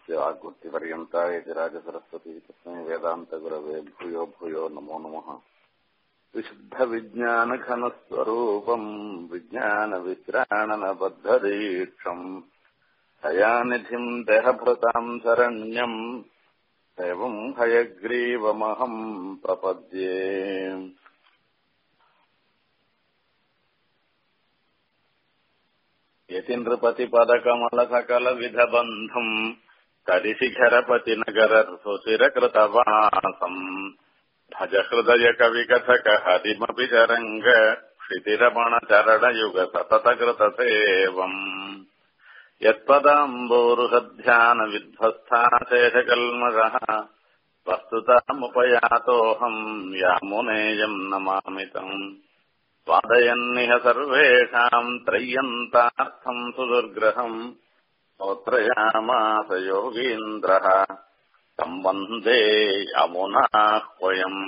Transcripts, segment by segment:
यस्य वाग्वृत्तिपर्यन्ता इति राजसरस्वती तस्मै वेदान्तगुरवे भूयो भूयो नमो नमः विशुद्धविज्ञानघनस्वरूपम् विज्ञानवित्राणनबद्धदीक्षम् हयानिधिम् देहभृताम् शरण्यम् एवम् हयग्रीवमहम् प्रपद्ये यति नृपतिपदकमलसकलविधबन्धुम् करिशिखरपतिनगरसुशिरकृतवासम् भज हृदयकविकथक हरिमपि चरङ्ग क्षितिरमणचरणयुग सततकृतसेवम् यत्पदाम्बोरुहध्यानविध्वस्थाशेषकल्मषः वस्तुतामुपयातोऽहम् यामुनेयम् नमामितम् वादयन्निह सर्वेषाम् त्रय्यन्तार्थम् सुदुर्ग्रहम् स्तोत्रयामास योगीन्द्रः तम् वन्दे यमुनाह्वयम्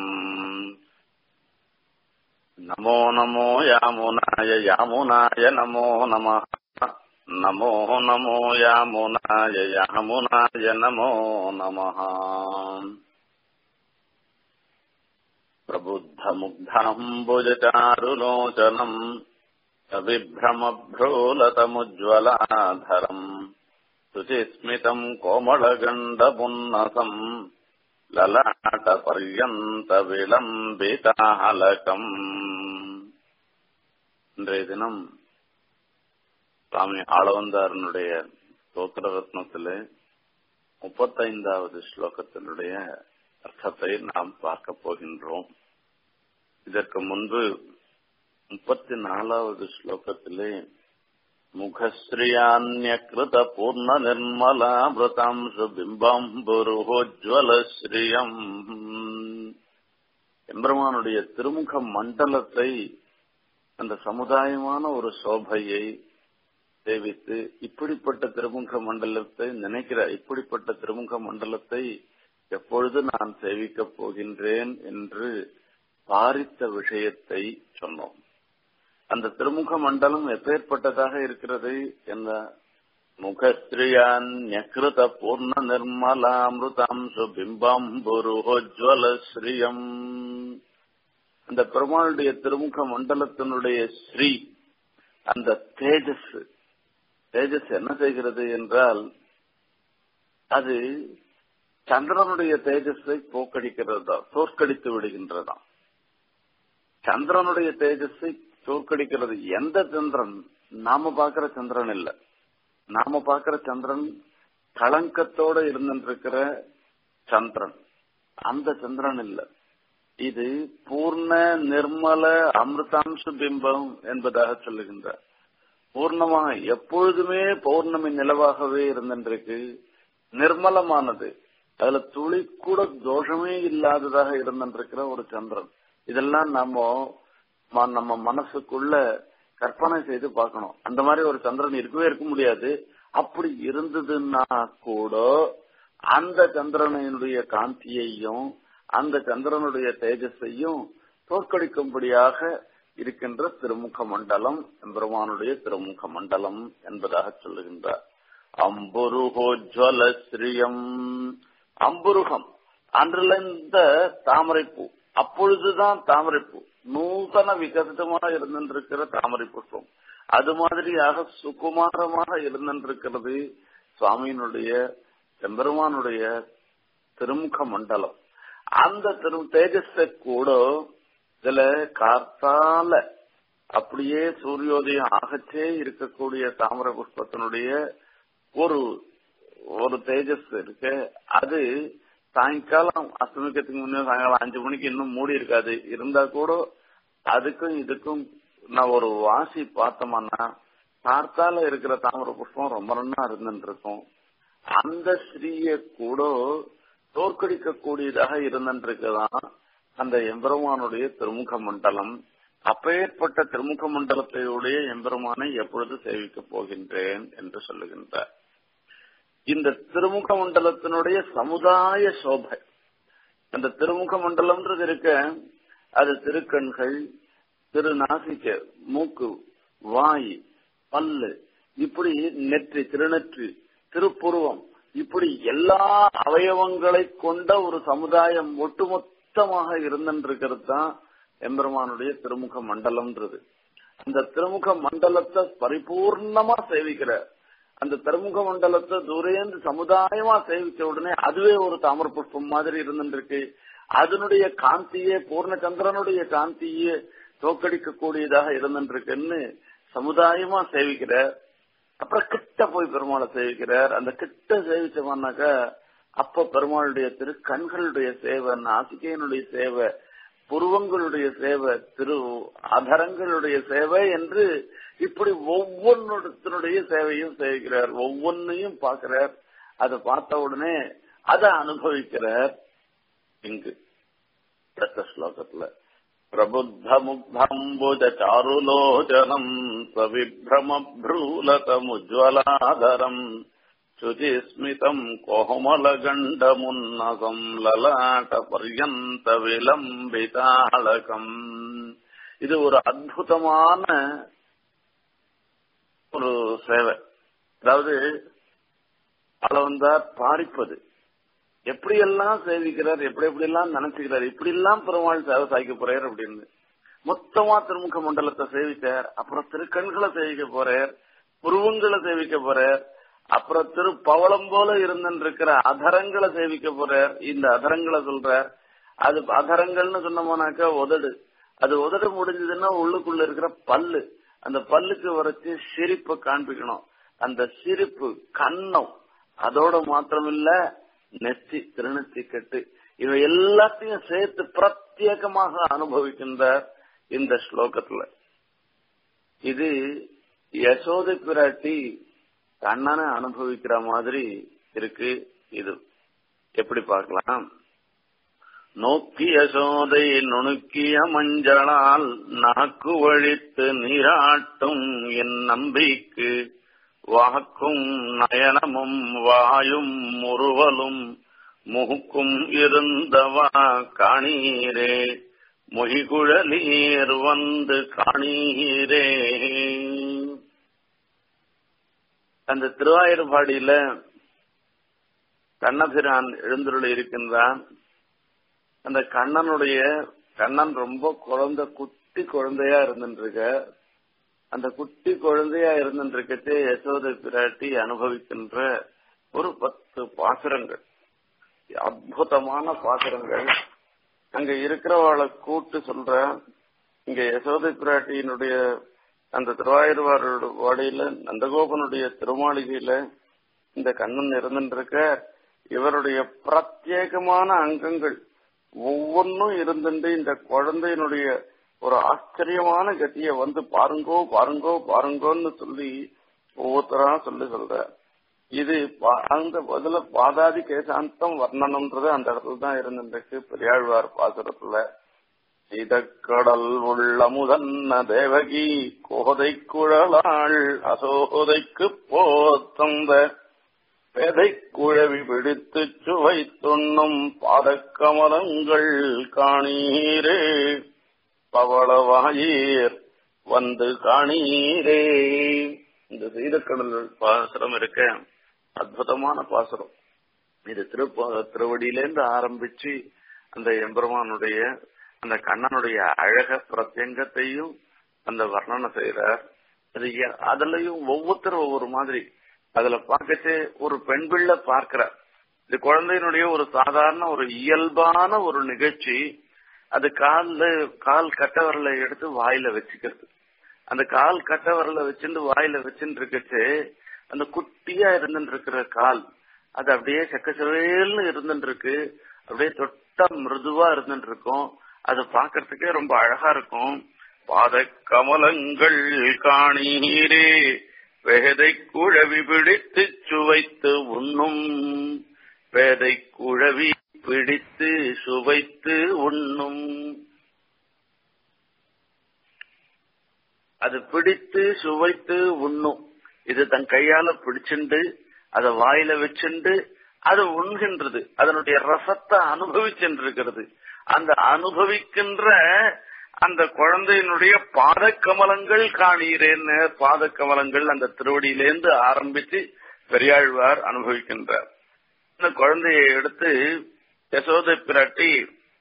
नमो नमो यामुनाय यामुनाय नमो नमः नमो नमो यामुनाय यामुनाय नमो नमः प्रबुद्धमुग्धाम्बुजचारुलोचनम् सविभ्रमभ्रूलतमुज्ज्वलाधरम् शुचिस्मितम् कोमलगण्डपुन्नसम् லலாட்டபர்யந்தவிளம்பிதாலகம் இன்றைய தினம் சுவாமி ஆளவந்தாரனுடைய ஸ்தோத்திர ரத்னத்திலே முப்பத்தைந்தாவது ஸ்லோகத்தினுடைய அர்த்தத்தை நாம் பார்க்க போகின்றோம் இதற்கு முன்பு முப்பத்தி நாலாவது ஸ்லோகத்திலே முகஸ்ரீயான்யகிருத பூர்ண நிர்மலாமிருதாம்சு பிம்பம்புருஹோஜ்வலஸ்ரீயம் எம்பெருமானுடைய திருமுக மண்டலத்தை அந்த சமுதாயமான ஒரு சோபையை சேவித்து இப்படிப்பட்ட திருமுக மண்டலத்தை நினைக்கிற இப்படிப்பட்ட திருமுக மண்டலத்தை எப்பொழுது நான் சேவிக்கப் போகின்றேன் என்று பாரித்த விஷயத்தை சொன்னோம் அந்த திருமுக மண்டலம் எப்பேற்பட்டதாக இருக்கிறது என்ற முகஸ்திரியான் நெக்ருத பூர்ண நிர்மலாமிருதாம்சு பிம்பம்புருஹோஜ்வல ஸ்ரீயம் அந்த பெருமாளுடைய திருமுக மண்டலத்தினுடைய ஸ்ரீ அந்த தேஜஸ் தேஜஸ் என்ன செய்கிறது என்றால் அது சந்திரனுடைய தேஜஸை போக்கடிக்கிறதா தோற்கடித்து விடுகின்றதா சந்திரனுடைய தேஜஸை தோற்கடிக்கிறது எந்த சந்திரன் நாம பாக்குற சந்திரன் இல்ல நாம பாக்குற சந்திரன் களங்கத்தோட இருந்துருக்கிற சந்திரன் அந்த சந்திரன் இல்ல இது பூர்ண நிர்மல அமிர்தாம்ச பிம்பம் என்பதாக சொல்லுகின்றார் பூர்ணமாக எப்பொழுதுமே பௌர்ணமி நிலவாகவே இருந்திருக்கு நிர்மலமானது அதுல துளி கூட தோஷமே இல்லாததாக இருந்திருக்கிற ஒரு சந்திரன் இதெல்லாம் நம்ம நம்ம மனசுக்குள்ள கற்பனை செய்து பார்க்கணும் அந்த மாதிரி ஒரு சந்திரன் இருக்கவே இருக்க முடியாது அப்படி இருந்ததுன்னா கூட அந்த சந்திரனுடைய காந்தியையும் அந்த சந்திரனுடைய தேஜஸையும் தோற்கடிக்கும்படியாக இருக்கின்ற திருமுக மண்டலம் எம்பெருமானுடைய திருமுக மண்டலம் என்பதாக சொல்லுகின்றார் அம்புருகோஜ்வல ஸ்ரீயம் அம்புருகம் அன்றில் இந்த தாமரைப்பூ அப்பொழுதுதான் தாமரைப்பூ நூதன விகசிதமாக இருந்திருக்கிற தாமரை புஷ்பம் அது மாதிரியாக சுகுமாரமாக இருந்திருக்கிறது சுவாமியினுடைய எம்பெருமானுடைய திருமுக மண்டலம் அந்த திரு தேஜஸை கூட இதுல காத்தால அப்படியே சூரியோதயம் ஆகச்சே இருக்கக்கூடிய தாமரை புஷ்பத்தினுடைய ஒரு ஒரு தேஜஸ் இருக்கு அது சாயங்காலம் அஸ்தமிக்கிறதுக்கு முன்னே சாயங்காலம் அஞ்சு மணிக்கு இன்னும் மூடி இருக்காது இருந்தா கூட அதுக்கும் இதுக்கும் நான் ஒரு வாசி பார்த்தோம்னா பார்த்தால இருக்கிற தாமர புஷ்பம் ரொம்ப நல்லா இருந்துட்டு இருக்கும் அந்த ஸ்ரீய கூட தோற்கடிக்க கூடியதாக இருந்துருக்குதான் அந்த எம்பெருமானுடைய திருமுக மண்டலம் அப்பேற்பட்ட திருமுக மண்டலத்தையுடைய எம்பெருமானை எப்பொழுது சேவிக்கப் போகின்றேன் என்று சொல்லுகின்றார் இந்த திருமுக மண்டலத்தினுடைய சமுதாய சோபை அந்த திருமுக மண்டலம்ன்றது இருக்க அது திருக்கண்கள் திருநாசிக்க மூக்கு வாய் பல்லு இப்படி நெற்றி திருநெற்றி திருப்புருவம் இப்படி எல்லா அவயவங்களை கொண்ட ஒரு சமுதாயம் ஒட்டுமொத்தமாக இருந்துருக்கிறது தான் எம்பெருமானுடைய திருமுக மண்டலம்ன்றது அந்த திருமுக மண்டலத்தை பரிபூர்ணமா சேவிக்கிறார் அந்த திருமுக மண்டலத்தை தூரேந்து சமுதாயமா சேவிச்ச உடனே அதுவே ஒரு தாமர புஷ்பம் மாதிரி இருந்துருக்கு அதனுடைய காந்தியே பூர்ணச்சந்திரனுடைய காந்தியே தோக்கடிக்க கூடியதாக இருந்துருக்குன்னு சமுதாயமா சேவிக்கிறார் அப்புறம் கிட்ட போய் பெருமாளை சேவிக்கிறார் அந்த கிட்ட சேவிச்சோம்னாக்கா அப்ப பெருமாளுடைய திரு கண்களுடைய சேவை நாசிகையனுடைய சேவை புருவங்களுடைய சேவை திரு அதரங்களுடைய சேவை என்று இப்படி ஒவ்வொன்னுடைய சேவையும் சேவிக்கிறார் ஒவ்வொன்னையும் பார்க்கிறார் அதை பார்த்த உடனே அதை அனுபவிக்கிறார் இங்கு அடுத்த ஸ்லோகத்துல பிரபுத்த முக்தம்புஜ சாருலோச்சனம் சவிப்ரமப்ரூலதமுஜ்வலாதரம் சுஜிஸ்மிதம் கோமலகண்டமுன்னகம் லலாட்ட பர்யந்த விலம்பிதாளகம் இது ஒரு அற்புதமான ஒரு சேவை அதாவது அளவந்தார் பாரிப்பது எப்படியெல்லாம் சேவிக்கிறார் எப்படி எப்படி எல்லாம் நினைச்சுக்கிறார் இப்படி எல்லாம் பெருமாள் சேவை சாய்க்க போறார் அப்படின்னு மொத்தமா திருமுக மண்டலத்தை சேவிச்சார் அப்புறம் திருக்கண்களை சேவிக்க போறார் புருவங்களை சேவிக்க போறார் அப்புறம் திரு பவளம் போல இருந்திருக்கிற அதரங்களை சேவிக்க போறார் இந்த அதரங்களை சொல்றார் அது அதரங்கள்னு சொன்னோம்னாக்கா உதடு அது உதடு முடிஞ்சதுன்னா உள்ளுக்குள்ள இருக்கிற பல்லு அந்த பல்லுக்கு வரைச்சு சிரிப்பை காண்பிக்கணும் அந்த சிரிப்பு கண்ணம் அதோட மாத்திரம் இல்ல நெத்தி திருநெத்தி கட்டு இவை எல்லாத்தையும் சேர்த்து பிரத்யேகமாக அனுபவிக்கின்றார் இந்த ஸ்லோகத்துல இது யசோதை பிராட்டி கண்ணனை அனுபவிக்கிற மாதிரி இருக்கு இது எப்படி பார்க்கலாம் நோக்கிய சோதை நுணுக்கிய மஞ்சளால் நாக்கு வழித்து நீராட்டும் என் நம்பிக்கு வாக்கும் நயனமும் வாயும் முறுவலும் முகுக்கும் இருந்தவா காணீரே மொழிகுழலீர் வந்து காணீரே அந்த திருவாயூர்பாடியில கண்ணபிரான் எழுந்துருள் இருக்கின்றான் அந்த கண்ணனுடைய கண்ணன் ரொம்ப குழந்தை குட்டி குழந்தையா இருந்துருக்க அந்த குட்டி குழந்தையா இருந்துருக்கச்சே யசோதை பிராட்டி அனுபவிக்கின்ற ஒரு பத்து பாசுரங்கள் அற்புதமான பாசுரங்கள் அங்க இருக்கிறவாளை கூட்டு சொல்ற இங்க யசோதை பிராட்டியினுடைய அந்த திருவாயூர்வாரோட வாடியில நந்தகோபனுடைய திருமாளிகையில இந்த கண்ணன் இருந்துருக்க இவருடைய பிரத்யேகமான அங்கங்கள் ஒவ்வொன்றும் இருந்துட்டு இந்த குழந்தையினுடைய ஒரு ஆச்சரியமான கத்திய வந்து பாருங்கோ பாருங்கோ பாருங்கோன்னு சொல்லி ஒவ்வொருத்தரா சொல்லி சொல்ற இது அந்த பதில பாதாதி கேசாந்தம் வர்ணனம்ன்றது அந்த இடத்துல தான் இருந்துருக்கு பெரியாழ்வார் பாசுரத்துல இதக்கடல் உள்ள முதன்ன தேவகி கோதை குழலாள் அசோதைக்கு போத்தந்த பேதை குழவி பிடித்து சுவை துண்ணும் பாதக்கமலங்கள் காணீரே பவளவாயீர் வந்து காணீரே இந்த செய்தக்கடல் பாசுரம் இருக்க அற்புதமான பாசுரம் இது திருப்ப திருவடியிலேருந்து ஆரம்பிச்சு அந்த எம்பெருமானுடைய அந்த கண்ணனுடைய அழக பிரத்யங்கத்தையும் அந்த வர்ணனை செய்யறார் அது அதுலயும் ஒவ்வொருத்தரும் ஒவ்வொரு மாதிரி அதுல பார்க்கச்சே ஒரு பெண் பிள்ளை பார்க்கிறார் இது குழந்தையினுடைய ஒரு சாதாரண ஒரு இயல்பான ஒரு நிகழ்ச்சி அது கால்ல கால் கட்டவரல எடுத்து வாயில வச்சுக்கிறது அந்த கால் கட்டவரல வச்சுட்டு வாயில வச்சுட்டு இருக்கச்சு அந்த குட்டியா இருந்துட்டு இருக்கிற கால் அது அப்படியே செக்கச்சவேல்னு இருந்துட்டு இருக்கு அப்படியே தொட்டா மிருதுவா இருந்துட்டு இருக்கும் அது பாக்குறதுக்கே ரொம்ப அழகா இருக்கும் பாத கமலங்கள் காணீரே வேதை குழவி பிடித்து சுவைத்து உண்ணும் வேதை குழவி பிடித்து சுவைத்து உண்ணும் அது பிடித்து சுவைத்து உண்ணும் இது தன் கையால பிடிச்சுண்டு அதை வாயில வச்சுண்டு அது உண்கின்றது அதனுடைய ரசத்தை அனுபவிச்சுருக்கிறது அந்த அனுபவிக்கின்ற அந்த குழந்தையினுடைய பாதக்கமலங்கள் காணீரேன்னு பாதக்கமலங்கள் அந்த திருவடியிலேருந்து ஆரம்பிச்சு பெரியாழ்வார் அனுபவிக்கின்றார் இந்த குழந்தைய எடுத்து யசோதை பிராட்டி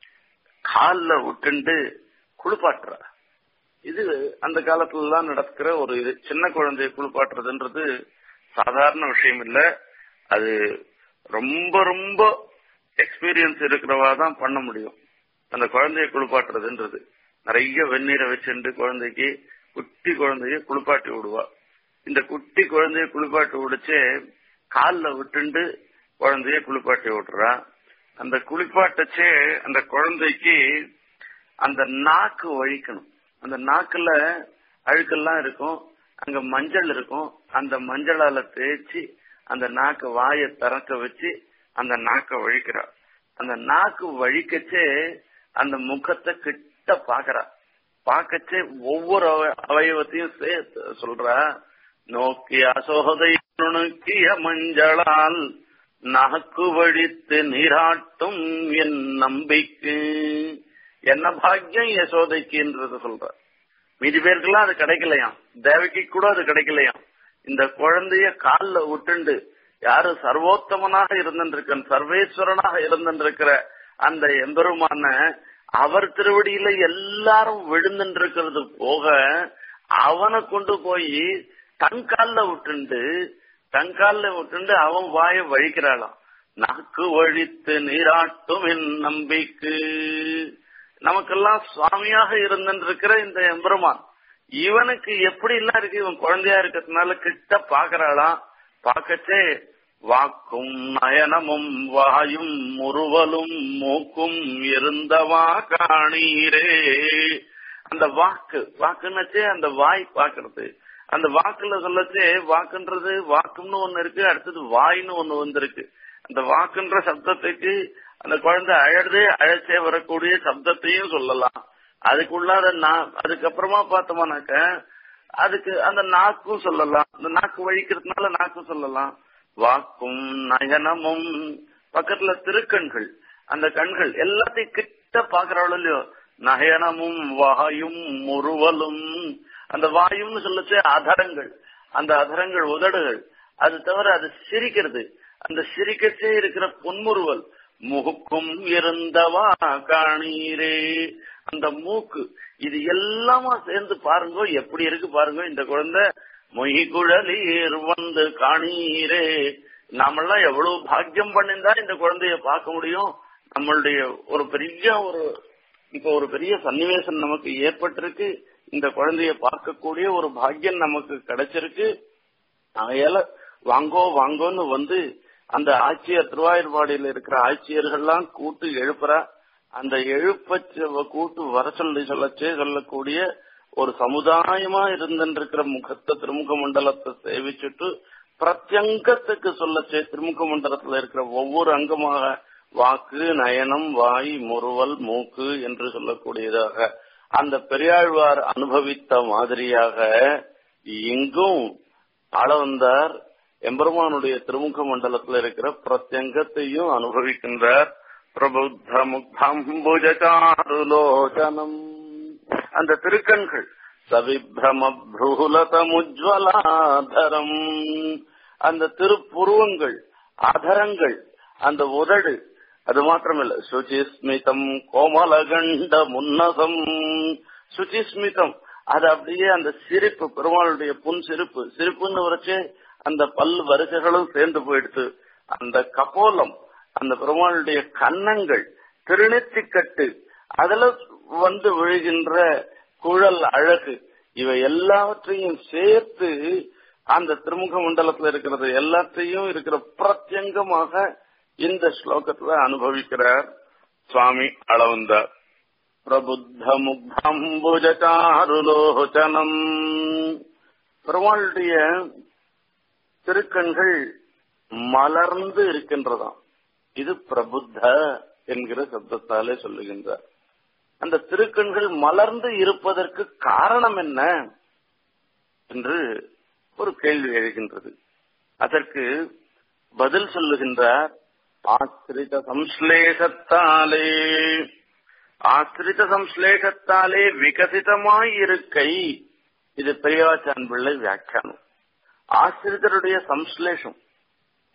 கால்ல விட்டுண்டு குளிப்பாட்டுறா இது அந்த காலத்துல எல்லாம் நடக்கிற ஒரு இது சின்ன குழந்தைய குளிப்பாட்டுறதுன்றது சாதாரண விஷயம் இல்ல அது ரொம்ப ரொம்ப எக்ஸ்பீரியன்ஸ் இருக்கிறவா தான் பண்ண முடியும் அந்த குழந்தைய குளிப்பாட்டுறதுன்றது நிறைய வெந்நீரை வச்சுட்டு குழந்தைக்கு குட்டி குழந்தைய குளிப்பாட்டி விடுவா இந்த குட்டி குழந்தைய குளிப்பாட்டி விடுச்சு கால்ல விட்டுண்டு குழந்தைய குளிப்பாட்டி விடுறா அந்த குளிப்பாட்டச்சே அந்த குழந்தைக்கு அந்த நாக்கு வழிக்கணும் அந்த நாக்குல அழுக்கெல்லாம் இருக்கும் அங்க மஞ்சள் இருக்கும் அந்த மஞ்சளால தேய்ச்சி அந்த நாக்கு வாயை திறக்க வச்சு அந்த நாக்க வழிக்கிறா அந்த நாக்கு வழிக்கச்சே அந்த முகத்தை கிட்ட பாக்குறா பாக்கச்சே ஒவ்வொரு அவ- அவயவத்தையும் சேர்த்து சொல்றா நோக்கிய அசோதை நுணுக்கிய மஞ்சளால் நாக்கு வழித்து நீராட்டும் என் நம்பிக்கை என்ன பாக்கியம் யசோதைக்குன்றது சொல்ற மீதி பேருக்கெல்லாம் அது கிடைக்கலையாம் தேவகி கூட அது கிடைக்கலையாம் இந்த குழந்தைய கால்ல விட்டுண்டு யாரு சர்வோத்தமனாக இருந்திருக்க சர்வேஸ்வரனாக இருந்திருக்கிற அந்த எம்பெருமான அவர் திருவடியில எல்லாரும் விழுந்துருக்கிறது போக அவனை கொண்டு போய் தன் கால்ல விட்டுண்டு தன் கால்ல விட்டுண்டு அவன் வாயை வழிக்கிறாளாம் நாக்கு வழித்து நீராட்டும் என் நம்பிக்கை நமக்கெல்லாம் சுவாமியாக இருந்திருக்கிற இந்த எம்பெருமான் இவனுக்கு எப்படி எல்லாம் இருக்கு இவன் குழந்தையா இருக்கிறதுனால கிட்ட பாக்குறாளாம் பாக்கச்சே வாக்கும் நயனமும் வாயும் முறுவலும் மூக்கும் இருந்தவா காணீரே அந்த வாக்கு வாக்குன்னச்சே அந்த வாய் பாக்குறது அந்த வாக்குல சொல்லச்சே வாக்குன்றது வாக்குன்னு ஒண்ணு இருக்கு அடுத்தது வாய்ன்னு ஒண்ணு வந்திருக்கு அந்த வாக்குன்ற சப்தத்துக்கு அந்த குழந்தை அழறது அழைச்சே வரக்கூடிய சப்தத்தையும் சொல்லலாம் அதுக்குள்ளாத நா- அதுக்கப்புறமா பார்த்தோம்னாக்க அதுக்கு அந்த நாக்கும் சொல்லலாம் அந்த நாக்கு வழிக்கிறதுனால நாக்கும் சொல்லலாம் வாக்கும் நயனமும் பக்கத்துல திருக்கண்கள் அந்த கண்கள் எல்லாத்தையும் கிட்ட பாக்குறாள் இல்லையோ நயனமும் வாயும் முறுவலும் அந்த வாயும்னு சொல்லச்சே அதரங்கள் அந்த அதரங்கள் உதடுகள் அது தவிர அது சிரிக்கிறது அந்த சிரிக்கச்சே இருக்கிற புன்முறுவல் முகுக்கும் இருந்தவா காணீரே அந்த மூக்கு இது எல்லாமா சேர்ந்து பாருங்க எப்படி இருக்கு பாருங்க இந்த குழந்தை மொய் குழலீர் வந்து காணீரே நாமெல்லாம் எவ்வளவு பாக்கியம் பண்ணிருந்தா இந்த குழந்தைய பார்க்க முடியும் நம்மளுடைய ஒரு பெரிய ஒரு இப்ப ஒரு பெரிய சன்னிவேசம் நமக்கு ஏற்பட்டிருக்கு இந்த குழந்தைய பார்க்கக்கூடிய ஒரு பாக்கியம் நமக்கு கிடைச்சிருக்கு அதையால வாங்கோ வாங்கோன்னு வந்து அந்த ஆட்சியர் திருவாயூர்பாடியில் இருக்கிற ஆட்சியர்கள்லாம் கூட்டு எழுப்புறா அந்த எழுப்ப கூட்டு வர சொல்லி சொல்லச்சே சொல்லக்கூடிய ஒரு சமுதாயமா இருந்திருக்கிற முகத்தை திருமுக மண்டலத்தை சேவிச்சுட்டு பிரத்யங்கத்துக்கு சொல்லச்சே திருமுக மண்டலத்துல இருக்கிற ஒவ்வொரு அங்கமாக வாக்கு நயனம் வாய் முறுவல் மூக்கு என்று சொல்லக்கூடியதாக அந்த பெரியாழ்வார் அனுபவித்த மாதிரியாக இங்கும் ஆள வந்தார் எம்பெருமானுடைய திருமுக மண்டலத்தில் இருக்கிற பிரத்யங்கத்தையும் அனுபவிக்கின்றார் பிரபுத்த முக்தம்புஜாருலோச்சனம் அந்த திருக்கண்கள் சவிப்ரம புருலதமுஜ்வலாதரம் அந்த திருப்புருவங்கள் அதரங்கள் அந்த உதடு அது மாத்திரமில்ல சுச்சிஸ்மிதம் கோமலகண்ட முன்னசம் சுச்சிஸ்மிதம் அது அப்படியே அந்த சிரிப்பு பெருமாளுடைய புன் சிரிப்பு சிரிப்புன்னு வரைச்சே அந்த பல் வரிசைகளும் சேர்ந்து போயிடுத்து அந்த கபோலம் அந்த பெருமாளுடைய கன்னங்கள் திருநெத்திக்கட்டு அதுல வந்து விழுகின்ற குழல் அழகு இவை எல்லாவற்றையும் சேர்த்து அந்த திருமுக மண்டலத்துல இருக்கிறது எல்லாத்தையும் இருக்கிற பிரத்யங்கமாக இந்த ஸ்லோகத்துல அனுபவிக்கிறார் சுவாமி அளவந்தார் பிரபுத்த முக்தம்புஜாருலோச்சனம் பெருமாளுடைய திருக்கண்கள் மலர்ந்து இருக்கின்றதாம் இது பிரபுத்த என்கிற சப்தத்தாலே சொல்லுகின்றார் அந்த திருக்கண்கள் மலர்ந்து இருப்பதற்கு காரணம் என்ன என்று ஒரு கேள்வி எழுகின்றது அதற்கு பதில் சொல்லுகின்றார் ஆசிரித சம்ஸ்லேஷத்தாலே ஆசிரித சம்ஸ்லேஷத்தாலே விகசிதமாயிருக்கை இது பெரியவாச்சான் பிள்ளை வியாக்கியானம் ஆசிரிதருடைய சம்ஸ்லேஷம்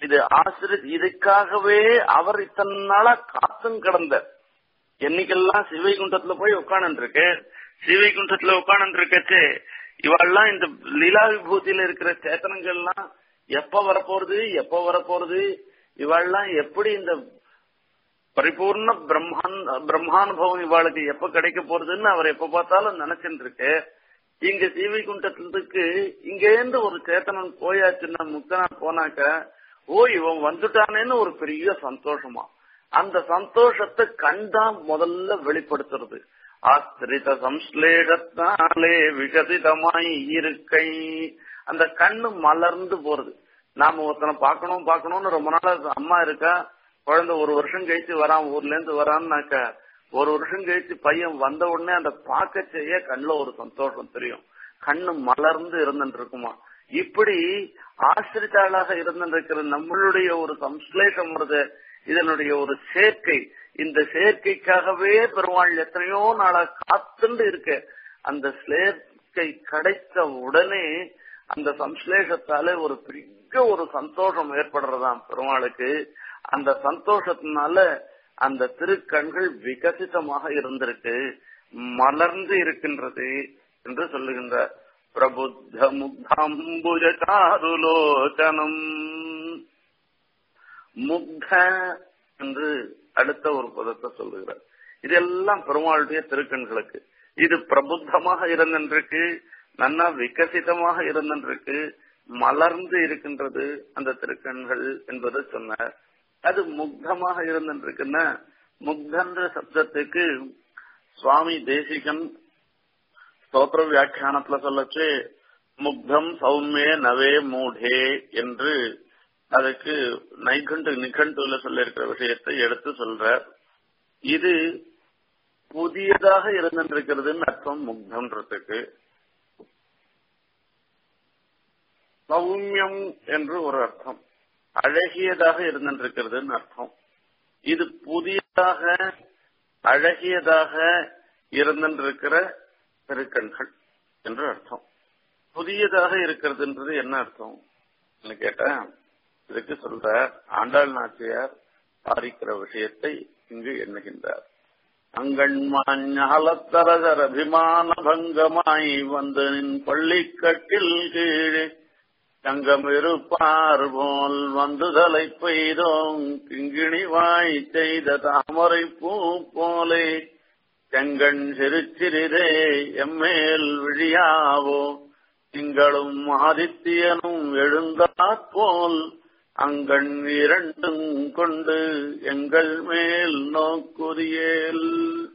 இது ஆசிரி இதுக்காகவே அவர் இத்தனை நாளா காத்தும் கிடந்த என்னைக்கெல்லாம் சிவைகுண்டத்துல போய் உட்காந்து இருக்கு சிவைகுண்டத்துல உட்காந்து இருக்கச்சு இவெல்லாம் இந்த லீலா விபூதியில இருக்கிற சேத்தனங்கள்லாம் எப்ப வரப்போறது எப்ப வரப்போறது இவெல்லாம் எப்படி இந்த பரிபூர்ண பிரம்மான் பிரம்மானுபவம் இவாளுக்கு எப்ப கிடைக்க போறதுன்னு அவர் எப்ப பார்த்தாலும் நினைச்சுட்டு இருக்கு இங்க சீவைகுண்டத்துக்கு இங்கேருந்து ஒரு சேத்தனன் போயாச்சுன்னா முக்தனா போனாக்க ஓ இவன் வந்துட்டானேன்னு ஒரு பெரிய சந்தோஷமா அந்த சந்தோஷத்தை கண்டா முதல்ல வெளிப்படுத்துறது ஆஸ்திரித சம்ஸ்லேஷத்தாலே விகசிதமாய் இருக்கை அந்த கண்ணு மலர்ந்து போறது நாம ஒருத்தனை பார்க்கணும் பார்க்கணும்னு ரொம்ப நாள் அம்மா இருக்கா குழந்தை ஒரு வருஷம் கழிச்சு வரான் ஊர்ல இருந்து வரான்னாக்க ஒரு வருஷம் கழிச்சு பையன் வந்த உடனே அந்த பார்க்க செய்ய கண்ணுல ஒரு சந்தோஷம் தெரியும் கண்ணு மலர்ந்து இருந்துட்டு இருக்குமா இப்படி ஆசிரித்தாளாக இருந்திருக்கிற நம்மளுடைய ஒரு சம்ஸ்லேஷம் வருது இதனுடைய ஒரு சேர்க்கை இந்த சேர்க்கைக்காகவே பெருமாள் எத்தனையோ நாளா காத்துண்டு இருக்கு அந்த சேர்க்கை கிடைத்த உடனே அந்த சம்ஸ்லேஷத்தால ஒரு பெரிய ஒரு சந்தோஷம் ஏற்படுறதாம் பெருமாளுக்கு அந்த சந்தோஷத்தினால அந்த திருக்கண்கள் விகசிதமாக இருந்திருக்கு மலர்ந்து இருக்கின்றது என்று சொல்லுகின்றார் பிரபுத்த முக்தம்புஜ சாருலோச்சனம் முக்த என்று அடுத்த ஒரு பதத்தை சொல்லுகிறார் இதெல்லாம் பெருமாளுடைய திருக்கண்களுக்கு இது பிரபுத்தமாக இருந்திருக்கு நன்னா விகசிதமாக இருந்திருக்கு மலர்ந்து இருக்கின்றது அந்த திருக்கண்கள் என்பதை சொன்னார் அது முக்தமாக இருந்திருக்குன்னா முக்தன்ற சப்தத்துக்கு சுவாமி தேசிகன் ஸ்தோத்திர வியாக்கியானத்துல சொல்லச்சு முக்தம் சௌமிய நவே மூடே என்று அதுக்கு நைகண்டு நிகண்டுல சொல்ல இருக்கிற விஷயத்தை எடுத்து சொல்ற இது புதியதாக இருந்திருக்கிறதுன்னு அர்த்தம் முக்தன்றதுக்கு சௌமியம் என்று ஒரு அர்த்தம் அழகியதாக இருந்திருக்கிறதுன்னு அர்த்தம் இது புதியதாக அழகியதாக இருந்திருக்கிற திருக்கண்கள் என்று அர்த்தம் புதியதாக இருக்கிறதுன்றது என்ன அர்த்தம் கேட்டா இதுக்கு சொல்ற ஆண்டாள் நாச்சியார் பாரிக்கிற விஷயத்தை இங்கு எண்ணுகின்றார் அங்கண்மாஞாலத்தரசர் அபிமான பங்கமாய் வந்து நின் பள்ளிக்கட்டில் கீழே தங்கம் இருப்பார் போல் வந்து தலை பெய்தோம் கிங்கிணி வாய் செய்த தாமரை பூ போலே செங்கண் சிறுச்சிறிதே எம்மேல் விழியாவோ திங்களும் ஆதித்யனும் எழுந்தாற்போல் அங்கண் இரண்டும் கொண்டு எங்கள் மேல் நோக்குரியேல்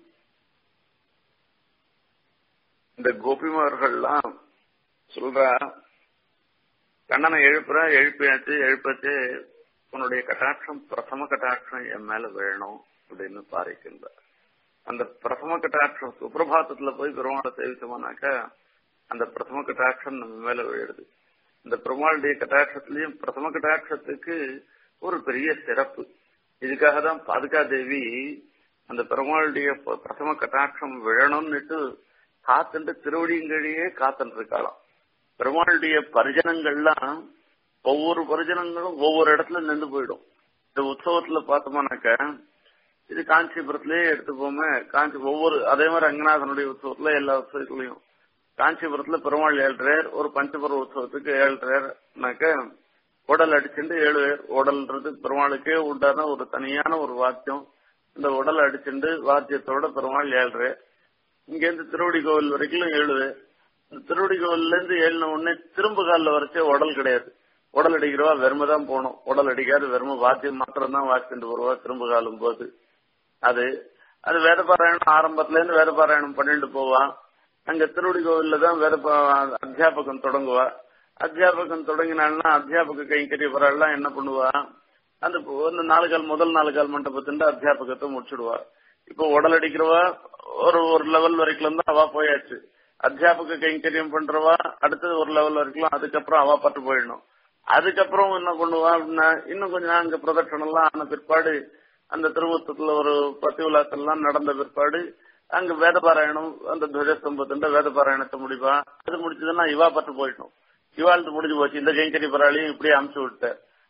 இந்த கோபிமார்கள்லாம் சொல்ற கண்ணனை எழுப்புற எழுப்பியாச்சு எழுப்பச்சு உன்னுடைய கட்டாட்சம் பிரசம கட்டாட்சம் என் மேல விழணும் அப்படின்னு பாரிக்கின்றார் அந்த பிரசம கட்டாட்சம் சுப்பிரபாதத்துல போய் பெருமாளை சேவிச்சோம்னாக்க அந்த பிரசம கட்டாட்சம் நம்ம மேல விழுது இந்த பெருமாளுடைய கட்டாட்சத்திலையும் பிரசம கட்டாட்சத்துக்கு ஒரு பெரிய சிறப்பு இதுக்காக தான் பாதுகா தேவி அந்த பெருமாளுடைய பிரசம கட்டாட்சம் விழணும்னுட்டு காத்துட்டு திருவடிங்கழியே காத்துட்டு இருக்காளாம் பெருமாளுடைய பரிஜனங்கள்லாம் ஒவ்வொரு பரிஜனங்களும் ஒவ்வொரு இடத்துல நின்று போயிடும் இந்த உற்சவத்துல பார்த்தோம்னாக்க இது காஞ்சிபுரத்திலேயே எடுத்துப்போமே காஞ்சி ஒவ்வொரு அதே மாதிரி ரங்கநாதனுடைய உற்சவத்துல எல்லா உற்சவத்துலயும் காஞ்சிபுரத்துல பெருமாள் ஏழ்றார் ஒரு பஞ்சபுர உற்சவத்துக்கு ஏழ்றாருனாக்க உடல் அடிச்சுட்டு ஏழு பேர் உடல்ன்றது பெருமாளுக்கே உண்டான ஒரு தனியான ஒரு வாத்தியம் இந்த உடல் அடிச்சுட்டு வாத்தியத்தோட பெருமாள் ஏழ்றார் இங்க இருந்து திருவடி கோவில் வரைக்கும் ஏழு பேர் இந்த திருவடி கோவில்ல இருந்து ஏழின உடனே திரும்ப காலில் வரைச்சே உடல் கிடையாது உடல் அடிக்கிறவா வெறுமை தான் போகணும் உடல் அடிக்காது வெறுமை வாத்தியம் மாத்திரம் தான் வாசிச்சுட்டு வருவா திரும்ப காலும் போது அது அது வேத பாராயணம் ஆரம்பத்துல இருந்து வேத பாராயணம் பண்ணிட்டு போவான் அங்க திருவடி கோவில்ல தான் வேத அத்தியாபகம் தொடங்குவா அத்தியாபகம் தொடங்கினாள்னா அத்தியாபக கைங்கரிய வரலாம் என்ன பண்ணுவா அந்த ஒரு நாலு கால் முதல் நாலு கால் மண்டபத்தின் அத்தியாபகத்தை முடிச்சுடுவா இப்போ உடல் அடிக்கிறவா ஒரு ஒரு லெவல் வரைக்கும் தான் அவா போயாச்சு அத்தியாபக கைங்கரியம் பண்றவா அடுத்தது ஒரு லெவல் வரைக்கும் அதுக்கப்புறம் அவா பட்டு போயிடணும் அதுக்கப்புறம் என்ன பண்ணுவா அப்படின்னா இன்னும் கொஞ்சம் அங்க பிரதட்சணம் எல்லாம் ஆன பிற்பாடு அந்த திருமுத்தத்துல ஒரு பத்தி விழாக்கள்லாம் நடந்த பிற்பாடு அங்க வேத பாராயணம் அந்த துவஜஸ்தம்பத்தின் வேத பாராயணத்தை முடிப்பா அது முடிச்சதுன்னா இவா பட்டு போயிட்டோம் இவாழ்த்து முடிஞ்சு போச்சு இந்த கைங்கரி பராளியும் இப்படியே அமுச்சு விட்ட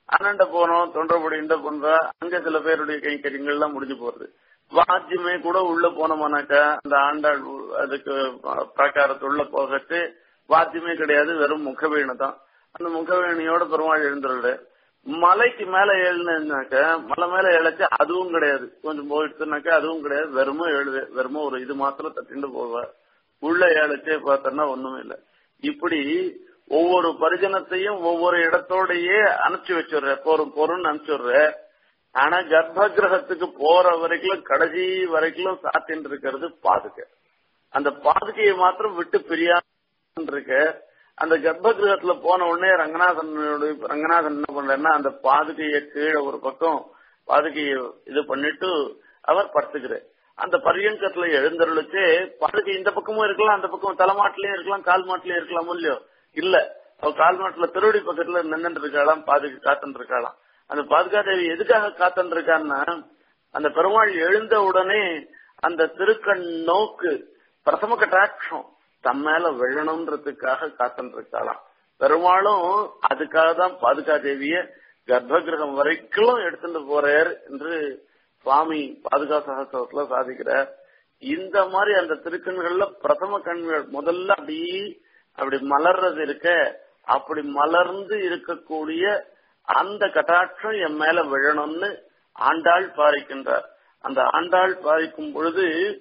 அண்ணண்ட போனோம் தொண்டர்படிண்ட பண்றா அங்க சில பேருடைய கைங்கரியங்கள்லாம் முடிஞ்சு போறது வாத்தியமே கூட உள்ள போனோம்னாக்கா அந்த ஆண்டாள் அதுக்கு பிரகாரத்துள்ள போகட்டு வாத்தியமே கிடையாது வெறும் முகவேணு தான் அந்த முகவேணியோட பெருமாள் எழுந்துருடு மலைக்கு மேல எழுனாக்க மலை மேல இழைச்சு அதுவும் கிடையாது கொஞ்சம் போயிடுச்சுனாக்கா அதுவும் கிடையாது வெறுமோ எழுது வெறுமோ ஒரு இது மாத்திரம் தட்டிண்டு போவ உள்ள ஏழைச்சே பார்த்தோன்னா ஒண்ணுமே இல்லை இப்படி ஒவ்வொரு பரிஜனத்தையும் ஒவ்வொரு இடத்தோடயே அனுப்பிச்சு வச்சுடுற ஒரு பொருள் அனுப்பிச்சுடுற ஆனா கர்ப்ப கிரகத்துக்கு போற வரைக்கும் கடைசி வரைக்கும் சாத்தின்னு இருக்கிறது பாதுகை அந்த பாதுகையை மாத்திரம் விட்டு பிரியாம இருக்க அந்த கர்ப்ப கிரகத்துல போன உடனே ரங்கநாதன் ரங்கநாதன் என்ன பண்றாருன்னா அந்த பாதுகையை கீழே ஒரு பக்கம் பாதுகையை இது பண்ணிட்டு அவர் படுத்துக்கிறார் அந்த பரியங்கத்துல எழுந்தருளுச்சு பாதுகை இந்த பக்கமும் இருக்கலாம் அந்த பக்கம் தலைமாட்டிலயும் இருக்கலாம் கால் மாட்டிலயும் இருக்கலாம் இல்லையோ இல்ல அவ கால் மாட்டுல திருவடி பக்கத்துல நின்றுட்டு இருக்காளாம் பாதுகை காத்துட்டு இருக்காளாம் அந்த பாதுகாதேவி எதுக்காக காத்துட்டு இருக்கான்னா அந்த பெருமாள் எழுந்த உடனே அந்த திருக்கண் நோக்கு பிரதம கட்டாட்சம் தம் மேல விழணுன்றதுக்காக காத்துட்டு இருக்காளாம் பெருமாளும் அதுக்காக தான் பாதுகாதேவிய கர்ப்பகிரகம் வரைக்கும் எடுத்துட்டு போறார் என்று சுவாமி பாதுகா சகசிரத்துல சாதிக்கிறார் இந்த மாதிரி அந்த திருக்கண்கள்ல பிரதம கண்கள் முதல்ல அப்படி அப்படி மலர்றது இருக்க அப்படி மலர்ந்து இருக்கக்கூடிய அந்த கட்டாட்சம் என் மேல விழணும்னு ஆண்டாள் பாரிக்கின்றார் அந்த ஆண்டாள் பாரிக்கும் பொழுது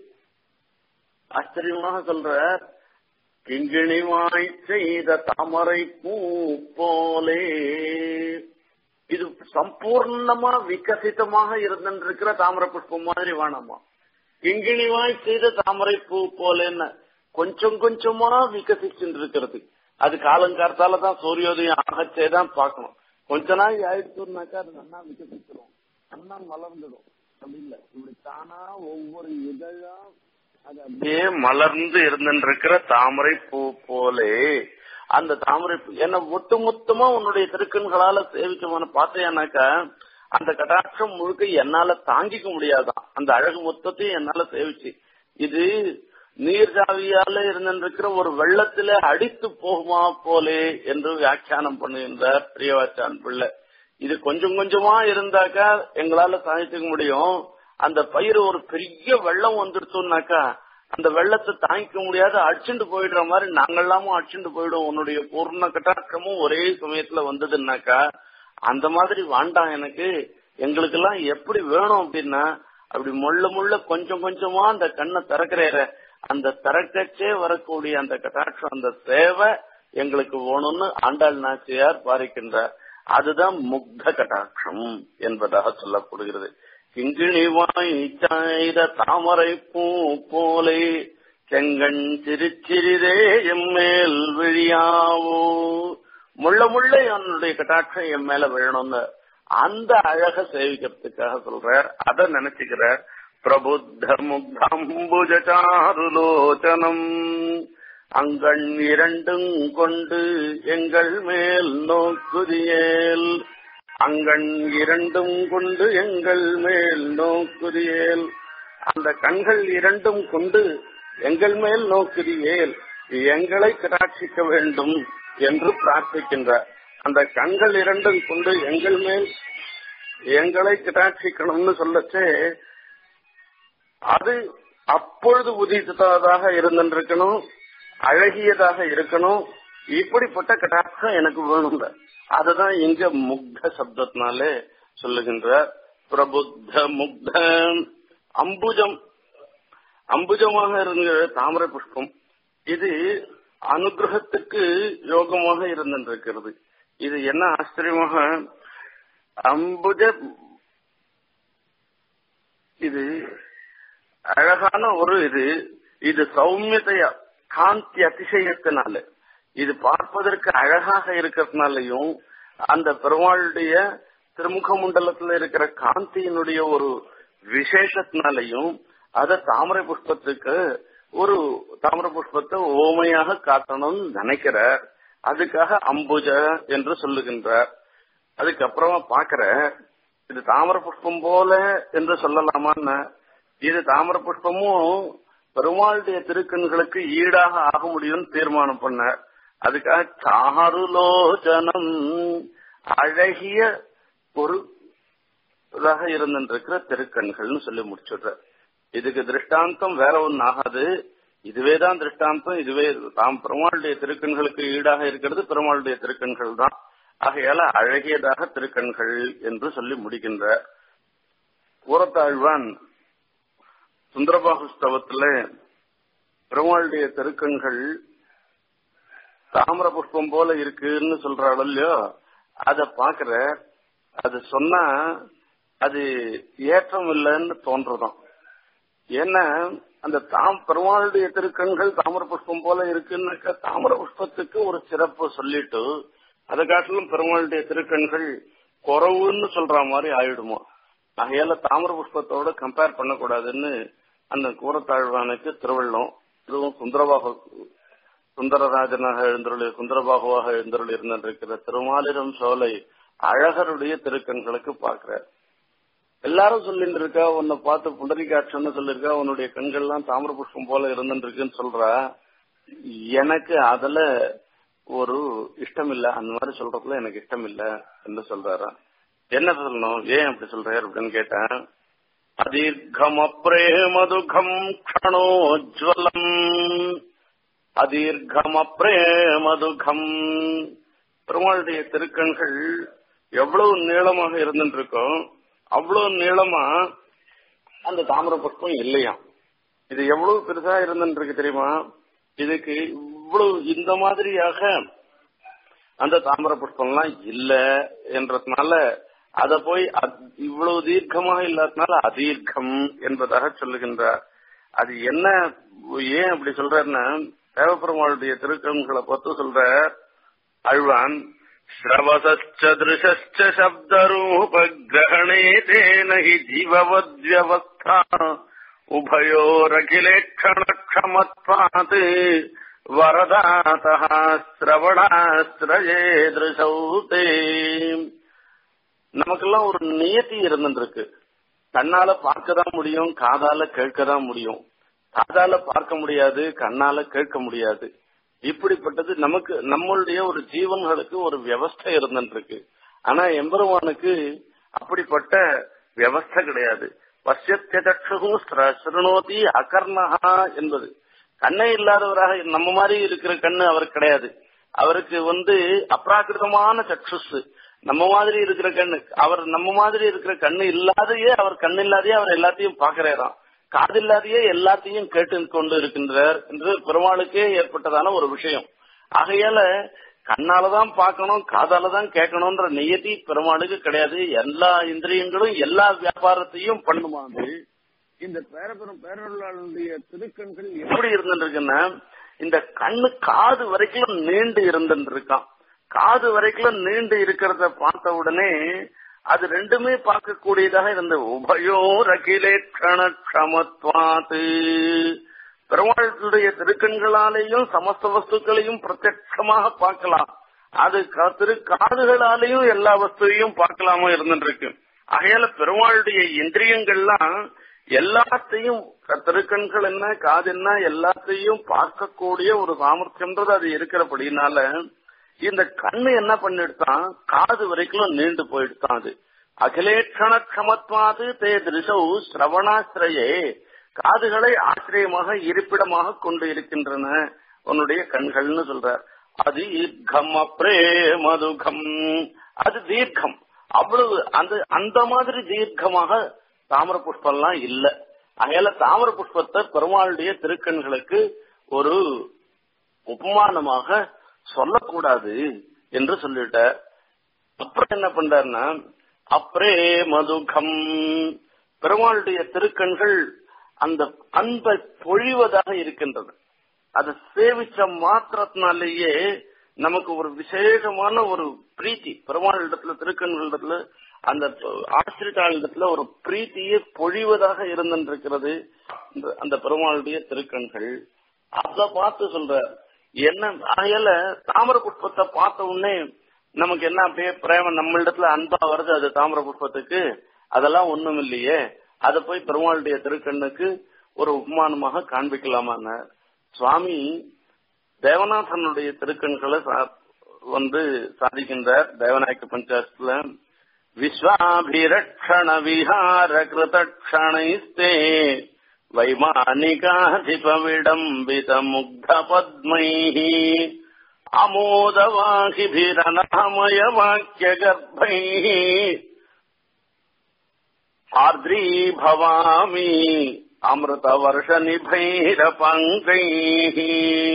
ஆச்சரியமாக சொல்ற கிங்கிணிவாய் செய்த தாமரை பூ போலே இது சம்பூர்ணமா விகசிதமாக இருந்திருக்கிற தாமரை புஷ்பம் மாதிரி வேணாமா கிங்கிணிவாய் செய்த தாமரை பூ போலேன்னு கொஞ்சம் கொஞ்சமா விகசிச்சுட்டு இருக்கிறது அது காலங்காலத்தால தான் சூரியோதயம் ஆகச்சே தான் பார்க்கணும் கொஞ்ச நாள் ஆயிடுச்சுனாக்கா அது நல்லா விகசிச்சிடும் நல்லா மலர்ந்துடும் அப்படி இல்ல இப்படி தானா ஒவ்வொரு இதழா அது அப்படியே மலர்ந்து இருந்திருக்கிற தாமரை பூ போலே அந்த தாமரை பூ என்ன ஒட்டு மொத்தமா உன்னுடைய திருக்கண்களால சேவிச்சமான பார்த்தேன்னாக்கா அந்த கடாட்சம் முழுக்க என்னால தாங்கிக்க முடியாதான் அந்த அழகு மொத்தத்தையும் என்னால சேவிச்சு இது நீர்ஜாவியால இருந்திருக்கிற ஒரு வெள்ளத்தில அடித்து போகுமா போலே என்று வியாக்கியானம் பண்ணுகின்றார் பிரியவாச்சான் பிள்ளை இது கொஞ்சம் கொஞ்சமா இருந்தாக்கா எங்களால சாதிச்சுக்க முடியும் அந்த பயிர் ஒரு பெரிய வெள்ளம் வந்துடுச்சோம்னாக்கா அந்த வெள்ளத்தை தாங்கிக்க முடியாத அடிச்சுட்டு போயிடுற மாதிரி நாங்கெல்லாமும் அடிச்சுட்டு போயிடும் உன்னுடைய பூர்ண கட்டாட்சமும் ஒரே சமயத்துல வந்ததுன்னாக்கா அந்த மாதிரி வேண்டாம் எனக்கு எங்களுக்கு எல்லாம் எப்படி வேணும் அப்படின்னா அப்படி முள்ள முள்ள கொஞ்சம் கொஞ்சமா அந்த கண்ணை திறக்கிறேற அந்த திறக்கச்சே வரக்கூடிய அந்த கட்டாட்சம் அந்த சேவை எங்களுக்கு வேணும்னு ஆண்டாள் நாச்சியார் பாரிக்கின்றார் அதுதான் முக்த கட்டாட்சம் என்பதாக சொல்லப்படுகிறது கிங்கிணிவாய் சாய்த தாமரை பூ போலே செங்கண் சிரிச்சிறிதே எம்மேல் விழியாவோ முள்ள முள்ள என்னுடைய கட்டாட்சம் என் மேல விழணும்னு அந்த அழக சேவிக்கிறதுக்காக சொல்றார் அதை நினைச்சுக்கிறார் பிரபுத்த முக்தம்புஜாருலோச்சனம் அங்கண் இரண்டும் கொண்டு எங்கள் மேல் நோக்குதியேல் அங்கண் இரண்டும் கொண்டு எங்கள் மேல் நோக்குதியேல் அந்த கண்கள் இரண்டும் கொண்டு எங்கள் மேல் நோக்குதியேல் எங்களை கடாட்சிக்க வேண்டும் என்று பிரார்த்திக்கின்றார் அந்த கண்கள் இரண்டும் கொண்டு எங்கள் மேல் எங்களை கடாட்சிக்கணும்னு சொல்லச்சே அது அப்பொழுது உதித்ததாக இருந்திருக்கணும் அழகியதாக இருக்கணும் இப்படிப்பட்ட கடாட்சம் எனக்கு வேணுங்க அதுதான் இங்க முக்த சப்தத்தினாலே சொல்லுகின்ற பிரபுத்த முக்த அம்புஜம் அம்புஜமாக இருந்த தாமரை புஷ்பம் இது அனுகிரகத்துக்கு யோகமாக இருந்திருக்கிறது இது என்ன ஆச்சரியமாக அம்புஜ இது அழகான ஒரு இது இது சௌமியதையா காந்தி அதிசயத்தினால இது பார்ப்பதற்கு அழகாக இருக்கிறதுனாலையும் அந்த பெருமாளுடைய திருமுக மண்டலத்துல இருக்கிற காந்தியினுடைய ஒரு விசேஷத்தினாலையும் அத தாமரை புஷ்பத்துக்கு ஒரு தாமரை புஷ்பத்தை ஓமையாக காட்டணும்னு நினைக்கிறார் அதுக்காக அம்புஜ என்று சொல்லுகின்றார் அதுக்கப்புறமா பாக்குற இது தாமரை புஷ்பம் போல என்று சொல்லலாமான்னு இது தாமரை புஷ்பமும் பெருமாளுடைய திருக்கண்களுக்கு ஈடாக ஆக முடியும்னு தீர்மானம் பண்ண அதுக்காக சாருலோச்சனம் அழகிய ஒரு இதாக இருந்திருக்கிற திருக்கண்கள்னு சொல்லி முடிச்சுடுற இதுக்கு திருஷ்டாந்தம் வேற ஒன்னு ஆகாது இதுவேதான் திருஷ்டாந்தம் இதுவே தாம் பெருமாளுடைய திருக்கண்களுக்கு ஈடாக இருக்கிறது பெருமாளுடைய திருக்கண்கள் தான் ஆகையால அழகியதாக திருக்கண்கள் என்று சொல்லி முடிக்கின்ற ஊரத்தாழ்வான் சுந்தரபாகுஸ்தவத்துல பெருமாளுடைய திருக்கண்கள் தாமிர புஷ்பம் போல இருக்குன்னு சொல்றாள் இல்லையோ அத பாக்குற அது சொன்னா அது ஏற்றம் இல்லைன்னு தோன்றதாம் ஏன்னா அந்த தாம் பெருமாளுடைய திருக்கண்கள் தாமிர புஷ்பம் போல இருக்குன்னாக்கா தாமிர புஷ்பத்துக்கு ஒரு சிறப்பு சொல்லிட்டு அதை காட்டிலும் பெருமாளுடைய திருக்கண்கள் குறவுன்னு சொல்ற மாதிரி ஆயிடுமா ஆகையால தாமிர புஷ்பத்தோட கம்பேர் பண்ணக்கூடாதுன்னு அந்த கூரத்தாழ்வானுக்கு திருவள்ளம் இதுவும் சுந்தரபாக சுந்தரராஜனாக எழுந்தருளி சுந்தரபாகுவாக எழுந்தருள் இருந்திருக்கிற திருமாலிரம் சோலை அழகருடைய திருக்கண்களுக்கு பாக்குறார் எல்லாரும் சொல்லிட்டு இருக்கா உன்னை பார்த்து புண்டரிகாட்சன்னு சொல்லிருக்கா உன்னுடைய கண்கள்லாம் தாமிர புஷ்பம் போல இருந்துருக்குன்னு சொல்றா எனக்கு அதுல ஒரு இஷ்டம் இல்ல அந்த மாதிரி சொல்றதுல எனக்கு இஷ்டம் இல்ல என்று சொல்றாரா என்ன சொல்லணும் ஏன் அப்படி சொல்றாரு அப்படின்னு கேட்டேன் அதீர்கம் அப்ரேமதுகம் க்ஷணோஜ்வலம் அதீர்கம் அப்ரேமதுகம் பெருமாளுடைய திருக்கண்கள் எவ்வளவு நீளமாக இருந்துருக்கோம் அவ்வளவு நீளமா அந்த தாமிர புஷ்பம் இல்லையா இது எவ்வளவு பெருசா இருந்துருக்கு தெரியுமா இதுக்கு இவ்வளவு இந்த மாதிரியாக அந்த தாமிர புஷ்பம்லாம் இல்ல என்றதுனால அத போய் இவ்வளவு தீர்க்கமாக இல்லாதனால அதீர்க்கம் என்பதாக சொல்லுகின்றார் அது என்ன ஏன் அப்படி சொல்றாருன்னா தேவப்பெருமாளுடைய திருக்கண்களை பார்த்து சொல்ற அழ்வான் श्रवसश्च दृशश्च शब्दरूपग्रहणे तेन हि जीववद्व्यवस्था उभयोरखिलेक्षणक्षमत्वात् वरदातः श्रवणाश्रये दृशौ ते நமக்கெல்லாம் ஒரு நியத்தி இருந்துருக்கு கண்ணால பார்க்கதான் முடியும் காதால கேட்கதான் முடியும் காதால பார்க்க முடியாது கண்ணால கேட்க முடியாது இப்படிப்பட்டது நமக்கு நம்மளுடைய ஒரு ஜீவன்களுக்கு ஒரு வியவஸ்தை இருந்துருக்கு ஆனா எம்பெருமானுக்கு அப்படிப்பட்ட வியவஸ்தை கிடையாது பசியத்தகும் சிருணோதி அகர்ணஹா என்பது கண்ணே இல்லாதவராக நம்ம மாதிரி இருக்கிற கண்ணு அவருக்கு கிடையாது அவருக்கு வந்து அப்ராகிருதமான சக்ஷுஸ் நம்ம மாதிரி இருக்கிற கண்ணு அவர் நம்ம மாதிரி இருக்கிற கண்ணு இல்லாதையே அவர் கண்ணு இல்லாதையே அவர் எல்லாத்தையும் பாக்குறாராம் காதில்லாதையே எல்லாத்தையும் கேட்டு கொண்டு இருக்கின்றார் என்று பெருமாளுக்கே ஏற்பட்டதான ஒரு விஷயம் ஆகையால கண்ணாலதான் பார்க்கணும் காதால தான் கேட்கணும்ன்ற நியதி பெருமாளுக்கு கிடையாது எல்லா இந்திரியங்களும் எல்லா வியாபாரத்தையும் பண்ணுமாது இந்த பேரபெரும் பேரருளாளுடைய திருக்கண்கள் எப்படி இருந்துருக்குன்னா இந்த கண்ணு காது வரைக்கும் நீண்டு இருந்துருக்கான் காது வரைக்கும் நீண்டு இருக்கிறத பார்த்த உடனே அது ரெண்டுமே பார்க்கக்கூடியதாக இருந்த உபயோ ரகிலேட்சண க்ஷமத்வாத்து பெருமாளுடைய திருக்கண்களாலேயும் சமஸ்த வஸ்துக்களையும் பிரத்யட்சமாக பார்க்கலாம் அது திரு காதுகளாலேயும் எல்லா வஸ்துவையும் பார்க்கலாம இருந்துருக்கு ஆகையால பெருமாளுடைய இந்திரியங்கள்லாம் எல்லாத்தையும் திருக்கண்கள் என்ன காது என்ன எல்லாத்தையும் பார்க்கக்கூடிய ஒரு சாமர்த்தியம்ன்றது அது இருக்கிறபடினால இந்த கண்ணு என்ன பண்ணிடுதான் காது வரைக்கும் நீண்டு போயிடுதான் அது அகிலேட்சண கமத்வாது தே திருஷௌ சிரவணாசிரயே காதுகளை ஆசிரியமாக இருப்பிடமாக கொண்டு இருக்கின்றன உன்னுடைய கண்கள்னு சொல்றார் அது ஈர்க்கம் அப்ரேமதுகம் அது தீர்க்கம் அவ்வளவு அந்த அந்த மாதிரி தீர்க்கமாக தாமர புஷ்பம்லாம் இல்ல அகையால தாமர புஷ்பத்தை பெருமாளுடைய திருக்கண்களுக்கு ஒரு உபமானமாக சொல்லக்கூடாது என்று சொல்லிட்ட அப்புறம் என்ன பண்றாருன்னா அப்ரே மதுகம் பெருமாளுடைய திருக்கண்கள் அந்த அன்பை பொழிவதாக இருக்கின்றது அதை சேவிச்ச மாத்திரத்தினாலேயே நமக்கு ஒரு விசேஷமான ஒரு பிரீத்தி பெருமாள் இடத்துல திருக்கண்கள் இடத்துல அந்த ஆசிரியாள் இடத்துல ஒரு பிரீத்தியை பொழிவதாக இருந்திருக்கிறது அந்த பெருமாளுடைய திருக்கண்கள் அத பார்த்து சொல்ற என்ன ஆகையால தாமர புஷ்பத்தை பார்த்த உடனே நமக்கு என்ன அப்படியே பிரேமம் நம்ம இடத்துல அன்பா வருது அது தாமர புஷ்பத்துக்கு அதெல்லாம் ஒண்ணும் இல்லையே அதை போய் பெருமாளுடைய திருக்கண்ணுக்கு ஒரு உபமானமாக காண்பிக்கலாமான சுவாமி தேவநாதனுடைய திருக்கண்களை வந்து சாதிக்கின்றார் தேவநாயக்க பஞ்சாயத்துல விஸ்வாபிரக்ஷண விஹார கிருதக்ஷணைஸ்தே வைமானிகாதிப விடம்பித முக்த பத்மைः அமோதவாகிபிரநாமய வாக்கிய கர்ப்பைः ஆர்திரீ பவாமி அமிர்த வருஷ நிபைர பங்கைஹி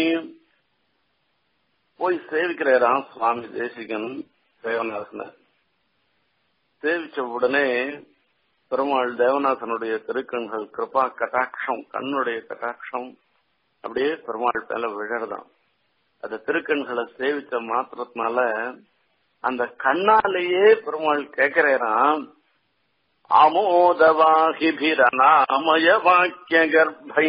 போய் சேவிக்கிறாராம் சுவாமி தேசிகன் தேவநாசன சேவிச்ச உடனே பெருமாள் தேவநாதனுடைய திருக்கண்கள் கிருபா கட்டாட்சம் கண்ணுடைய கட்டாட்சம் அப்படியே பெருமாள் மேல விழறதாம் அந்த திருக்கண்களை சேவிச்ச மாத்திரத்தினால அந்த கண்ணாலேயே பெருமாள் கேட்கிறாராம் அமோதவாகிபிரநாமய வாக்கிய கர்ப்பை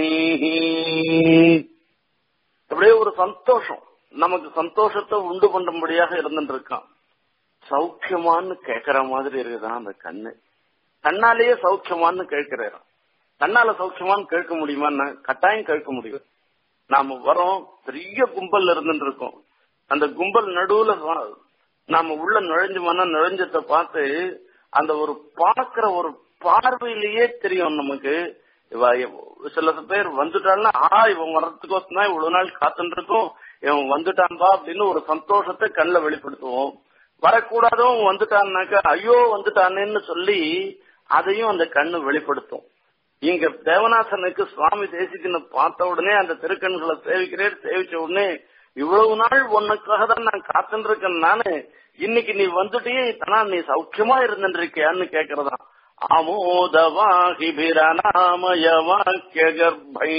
அப்படியே ஒரு சந்தோஷம் நமக்கு சந்தோஷத்தை உண்டு பண்ணும்படியாக இருந்துட்டு இருக்கான் சௌக்கியமான்னு கேக்குற மாதிரி இருக்குதான் அந்த கண்ணு கண்ணாலேயே சௌக்கியமான்னு கேட்கிறாராம் கண்ணால சௌக்கியமான்னு கேட்க முடியுமா கட்டாயம் கேட்க முடியும் நாம வரோம் பெரிய கும்பல் இருந்துட்டு இருக்கோம் அந்த கும்பல் நடுவுல நாம உள்ள நுழைஞ்சோம்னா நுழைஞ்சத பார்த்து அந்த ஒரு பாக்குற ஒரு பார்வையிலேயே தெரியும் நமக்கு சில பேர் வந்துட்டாள்னா ஆ இவன் வர்றதுக்கோசம் தான் இவ்வளவு நாள் காத்துட்டு இருக்கோம் இவன் வந்துட்டான்பா அப்படின்னு ஒரு சந்தோஷத்தை கண்ணில் வெளிப்படுத்துவோம் வரக்கூடாதவன் வந்துட்டான்னாக்க ஐயோ வந்துட்டானேன்னு சொல்லி அதையும் அந்த கண்ணு வெளிப்படுத்தும் இங்க தேவநாசனுக்கு சுவாமி தேசிக்கன்னு பார்த்த உடனே அந்த திருக்கண்களை சேவிக்கிறேன் சேவிச்ச உடனே இவ்வளவு நாள் உனக்காக தான் நான் காத்துட்டு இருக்கேன் நானு இன்னைக்கு நீ வந்துட்டியே தனா நீ சௌக்கியமா இருந்துருக்கியான்னு கேக்குறதா அமோதவாகிபிரநாமய வாக்கிய கர்ப்பை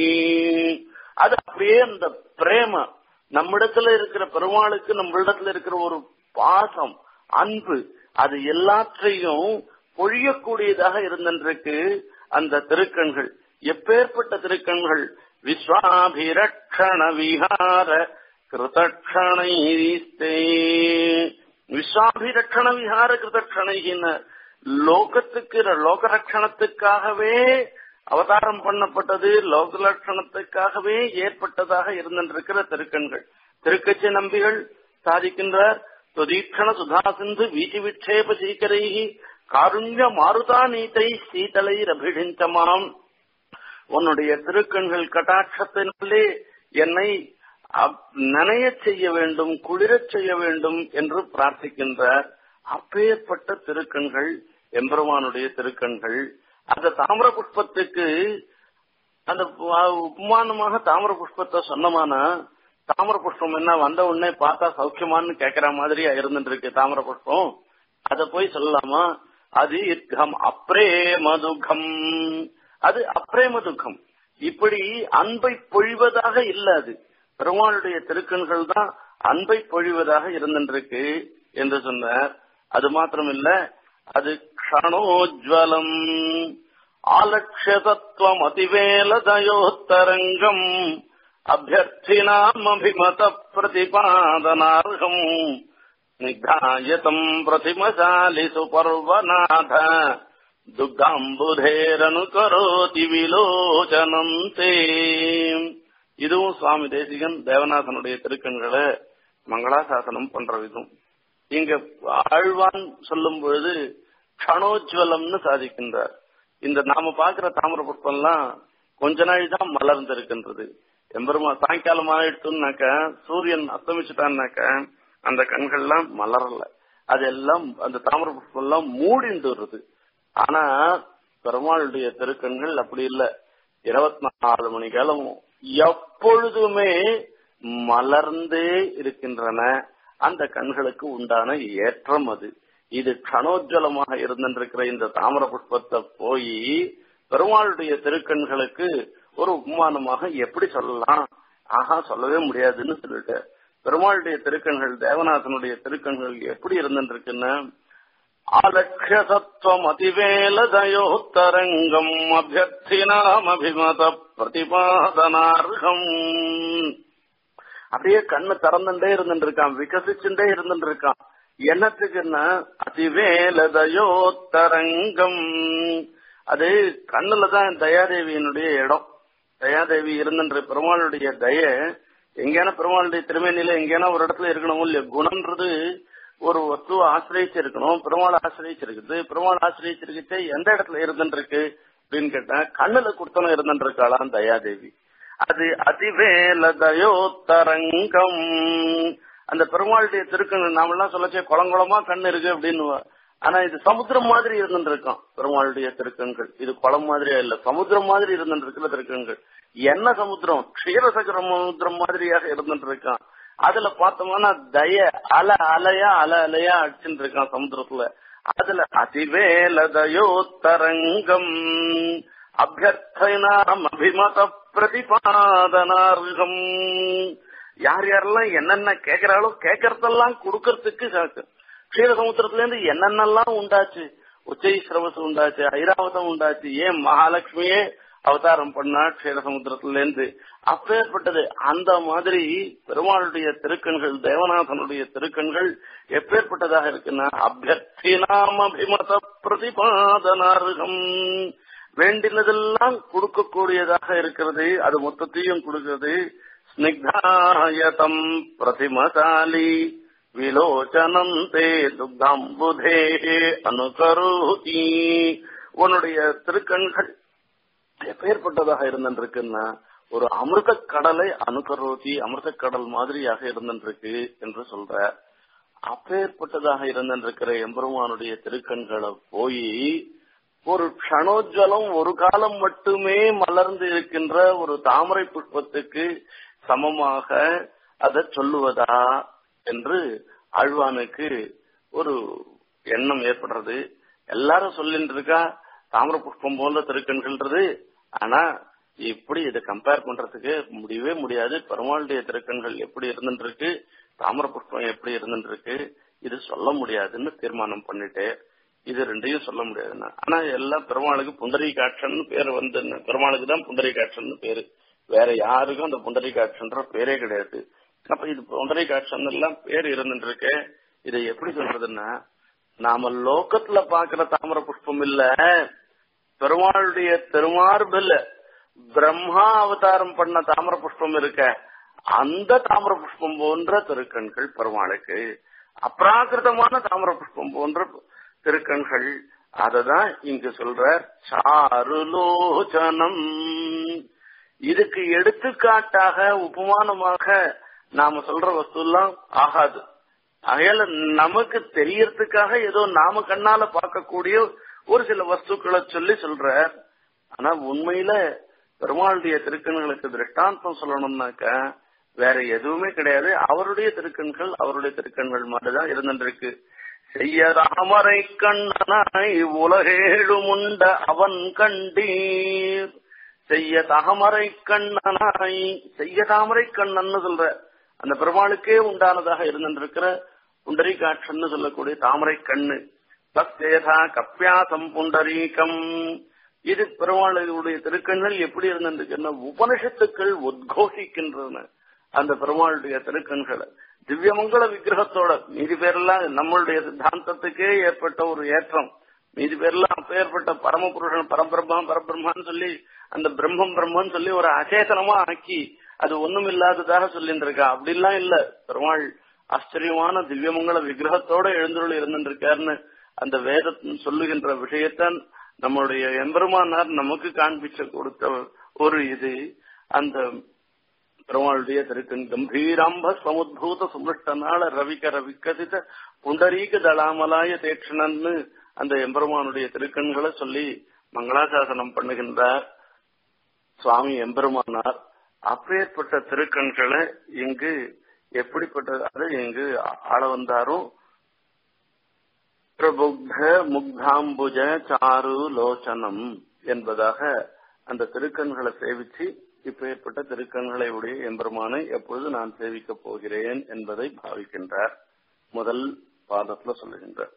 அது அப்படியே அந்த பிரேம நம்மிடத்துல இருக்கிற பெருமாளுக்கு நம்மளிடத்துல இருக்கிற ஒரு பாசம் அன்பு அது எல்லாற்றையும் பொழியக்கூடியதாக இருந்திருக்கு அந்த திருக்கண்கள் எப்பேற்பட்ட திருக்கண்கள் விஸ்வாபிரக்ஷண விஹார கிருதக்ஷணைஸ்தே விஸ்வாபிரக்ஷண விஹார கிருதக்ஷணைகின லோகத்துக்கு லோக ரட்சணத்துக்காகவே அவதாரம் பண்ணப்பட்டது லோக லட்சணத்துக்காகவே ஏற்பட்டதாக இருந்திருக்கிற திருக்கண்கள் திருக்கச்சி நம்பிகள் சாதிக்கின்றார் துதீக்ஷண சுதா சிந்து வீதி விட்சேப சீக்கரை காருண்ய மாருதா நீத்தை சீதலை ரபிடிஞ்சமாம் உன்னுடைய திருக்கண்கள் கட்டாட்சத்தினாலே என்னை நனைய செய்ய வேண்டும் குளிரச் செய்ய வேண்டும் என்று பிரார்த்திக்கின்றார் அப்பேற்பட்ட திருக்கண்கள் எம்பெருமானுடைய திருக்கண்கள் அந்த தாமிர புஷ்பத்துக்கு அந்த உபமானமாக தாமிர புஷ்பத்தை சொன்னமானா தாமிர புஷ்பம் என்ன வந்த உடனே பார்த்தா சௌக்கியமான்னு கேக்குற மாதிரியா இருந்துட்டு இருக்கு தாமிர புஷ்பம் அத போய் சொல்லலாமா அது இர்க்கம் அப்ரேமதுகம் அது அப்ரேமதுகம் இப்படி அன்பை பொழிவதாக இல்ல அது பெருமாளுடைய திருக்கண்கள் தான் அன்பை பொழிவதாக இருந்திருக்கு என்று சொன்னார் அது மாத்திரம் இல்ல அது க்ஷணோஜ்வலம் ஆலட்சிய தத்துவம் அதிவேலதயோத்தரங்கம் அபியர்த்தினாம் அபிமத பிரதிபாதனார்கம் நிகாயதம் பிரதிமசாலி சுபர்வநாத துக்காம்புதேரனு கரோதி விலோச்சனம் தே இதுவும் சுவாமி தேசிகன் தேவநாதனுடைய திருக்கண்களை மங்களாசாசனம் பண்ற விதம் இங்க ஆழ்வான் சொல்லும் பொழுது க்ஷணோஜ்வலம்னு சாதிக்கின்றார் இந்த நாம பாக்குற தாமிர புஷ்பம்லாம் கொஞ்ச நாள் தான் மலர்ந்து இருக்கின்றது எம்பெருமா சாயங்காலம் ஆயிடுச்சுனாக்க சூரியன் அஸ்தமிச்சுட்டான்னாக்க அந்த கண்கள்லாம் மலரல அதெல்லாம் அந்த தாமிர புஷ்பம் எல்லாம் மூடிண்டு வருது ஆனா பெருமாளுடைய திருக்கண்கள் அப்படி இல்ல இருபத்தி நாலு மணி காலமும் எப்பொழுதுமே மலர்ந்தே இருக்கின்றன அந்த கண்களுக்கு உண்டான ஏற்றம் அது இது கணோஜலமாக இருந்திருக்கிற இந்த தாமிர புஷ்பத்தை போய் பெருமாளுடைய திருக்கண்களுக்கு ஒரு உபமானமாக எப்படி சொல்லலாம் ஆஹா சொல்லவே முடியாதுன்னு சொல்லிட்டு பெருமாளுடைய திருக்கண்கள் தேவநாதனுடைய திருக்கண்கள் எப்படி இருந்திருக்குன்னு ஆலட்சிய சத்வம் அதிவேலதயோத்தரங்கம் அபியர்த்தினாம் அபிமத பிரதிபாதனார்கம் அப்படியே கண்ணு திறந்துட்டே இருந்துட்டு இருக்கான் விகசிச்சுட்டே இருந்துட்டு இருக்கான் என்னத்துக்குன்னா அதிவேலதயோத்தரங்கம் அது கண்ணுல தான் தயாதேவியினுடைய இடம் தயாதேவி இருந்துன்ற பெருமாளுடைய தய எங்கேனா பெருமாளுடைய திருமேனில எங்கேனா ஒரு இடத்துல இருக்கணும் இல்லையா குணம்ன்றது ஒரு வஸ்துவை ஆசிரியச்சிருக்கணும் பெருமாள் ஆசிரியச்சிருக்குது பெருமாள் ஆசிரியச்சிருக்கிச்சே எந்த இடத்துல இருந்துருக்கு அப்படின்னு கேட்டா கண்ணுல குடுத்தனம் இருந்துருக்காளாம் தயாதேவி அது அதிவேலதயோத்தரங்கம் அந்த பெருமாளுடைய திருக்கண் நாமெல்லாம் சொல்லச்சே குளங்குளமா கண் இருக்கு அப்படின்னு ஆனா இது சமுத்திரம் மாதிரி இருந்துருக்கான் பெருமாளுடைய திருக்கண்கள் இது குளம் மாதிரியா இல்ல சமுத்திரம் மாதிரி இருந்துருக்குற திருக்கண்கள் என்ன சமுத்திரம் க்ஷீரசகர சமுத்திரம் மாதிரியாக இருந்துட்டு இருக்கான் அதுல பார்த்தோம்னா தய அல அலையா அல அலையா அடிச்சுட்டு இருக்கான் சமுத்திரத்துல அதுல அதிவேலதயோத்தரங்கம் அபியர்த்தனாம் அபிமத பிரதிபாதனார்கம் யார் யாரெல்லாம் என்னென்ன கேக்குறாளோ கேட்கறதெல்லாம் கொடுக்கறதுக்கு க்ஷீரசமுத்திரத்துல இருந்து என்னென்னலாம் உண்டாச்சு உச்சை சிரவசு உண்டாச்சு ஐராவதம் உண்டாச்சு ஏன் மகாலட்சுமியே அவதாரம் பண்ணா க்ஷீரசமுத்திரத்துல இருந்து அப்பேற்பட்டது அந்த மாதிரி பெருமாளுடைய திருக்கண்கள் தேவநாதனுடைய திருக்கண்கள் எப்பேற்பட்டதாக இருக்குன்னா அபியர்த்தினாம் அபிமத பிரதிபாதனார்கம் வேண்டினதெல்லாம் கொடுக்கக்கூடியதாக இருக்கிறது அது மொத்தத்தையும் கொடுக்கிறது ஸ்னிக்தாயதம் பிரதிமசாலி விலோச்சனம் தே துக்தாம்புதே அனுகரோதி உன்னுடைய திருக்கண்கள் எப்பேற்பட்டதாக இருந்திருக்குன்னா ஒரு அமிர்த கடலை அனுகரோதி அமிர்த கடல் மாதிரியாக இருந்திருக்கு என்று சொல்ற அப்பேற்பட்டதாக இருந்திருக்கிற எம்பெருமானுடைய திருக்கண்களை போய் ஒரு க்ஷணோஜலம் ஒரு காலம் மட்டுமே மலர்ந்து இருக்கின்ற ஒரு தாமரை புஷ்பத்துக்கு சமமாக அதை சொல்லுவதா என்று ஆழ்வானுக்கு ஒரு எண்ணம் ஏற்படுறது எல்லாரும் சொல்லிட்டு இருக்கா தாமர புஷ்பம் போன்ற திருக்கண்கள்ன்றது ஆனா இப்படி இதை கம்பேர் பண்றதுக்கு முடியவே முடியாது பெருமாளுடைய திருக்கண்கள் எப்படி இருந்துட்டு இருக்கு தாமர புஷ்பம் எப்படி இருந்துட்டு இருக்கு இது சொல்ல முடியாதுன்னு தீர்மானம் பண்ணிட்டு இது ரெண்டையும் சொல்ல முடியாதுன்னா ஆனா எல்லாம் பெருமாளுக்கு புண்டரி காட்சன் பேர் வந்து பெருமாளுக்கு தான் புண்டரி காட்சன் பேரு வேற யாருக்கும் அந்த புண்டரி காட்சன்ற பேரே கிடையாது அப்ப இது புண்டரி காட்சன் எல்லாம் பேர் இருந்துட்டு இருக்கு இதை எப்படி சொல்றதுன்னா நாம லோக்கத்துல பாக்குற தாமர புஷ்பம் இல்ல பெருமாளுடைய திருமார்பில் பிரம்மா அவதாரம் பண்ண தாமர புஷ்பம் இருக்க அந்த தாமர புஷ்பம் போன்ற திருக்கண்கள் பெருமாளுக்கு அப்ராகிருதமான தாமர புஷ்பம் போன்ற திருக்கண்கள் அததான் இங்கு சொல்ற சாருலோச்சனம் இதுக்கு எடுத்துக்காட்டாக உபமானமாக நாம சொல்ற வஸ்து எல்லாம் ஆகாது ஆகையால நமக்கு தெரியறதுக்காக ஏதோ நாம கண்ணால பார்க்கக்கூடிய ஒரு சில வஸ்துக்களை சொல்லி சொல்ற ஆனா உண்மையில பெருமாளுடைய திருக்கண்களுக்கு திருஷ்டாந்தம் சொல்லணும்னாக்க வேற எதுவுமே கிடையாது அவருடைய திருக்கண்கள் அவருடைய திருக்கண்கள் மாதிரிதான் இருந்துருக்கு செய்ய தாமரை கண்ணனாய் உலகேழும் உண்ட அவன் கண்டீர் செய்ய தாமரை கண்ணனாய் செய்ய தாமரை கண்ணன்னு சொல்ற அந்த பெருமாளுக்கே உண்டானதாக இருந்திருக்கிற புண்டரீகாட்சன்னு சொல்லக்கூடிய தாமரை கண்ணு பக்தேதா கப்பியாசம் புண்டரீகம் இது பெருமாளுடைய திருக்கண்கள் எப்படி இருந்திருக்குன்னா உபனிஷத்துக்கள் உத்கோஷிக்கின்றன அந்த பெருமாளுடைய திருக்கண்களை திவ்யமங்கள விக்கிரகத்தோட மீதி பேரெல்லாம் நம்மளுடைய சித்தாந்தத்துக்கே ஏற்பட்ட ஒரு ஏற்றம் மீதி பேர்லாம் அப்ப ஏற்பட்ட பரமபுருஷன் பரபிரம்மா பரபிரம்மான்னு சொல்லி அந்த பிரம்மம் பிரம்மன்னு சொல்லி ஒரு அசேதனமா ஆக்கி அது ஒண்ணும் இல்லாததாக சொல்லிட்டு இருக்கா அப்படிலாம் இல்ல பெருமாள் ஆச்சரியமான திவ்யமங்கள விக்கிரகத்தோட எழுந்துள்ள இருந்துருக்காருன்னு அந்த வேதத்தின் சொல்லுகின்ற விஷயத்தான் நம்மளுடைய எம்பெருமானார் நமக்கு காண்பிச்ச கொடுத்த ஒரு இது அந்த பெருமாளுடைய திருக்கண் கம்பீராம்ப சமுத்பூத சுமிருஷ்டனால ரவிகர விக்கசித புண்டரீக தளாமலாய தேட்சணன்னு அந்த எம்பெருமானுடைய திருக்கண்களை சொல்லி மங்களாசாசனம் பண்ணுகின்றார் சுவாமி எம்பெருமானார் அப்பேற்பட்ட திருக்கண்களை இங்கு எப்படிப்பட்ட அது இங்கு ஆள வந்தாரோ பிரபுத்த முக்தாம்புஜ சாரு லோச்சனம் என்பதாக அந்த திருக்கண்களை சேவிச்சு இப்பேற்பட்ட திருக்கண்களை உடைய எம்பெருமானை எப்பொழுது நான் சேவிக்கப் போகிறேன் என்பதை பாவிக்கின்றார் முதல் பாதத்துல சொல்லுகின்றார்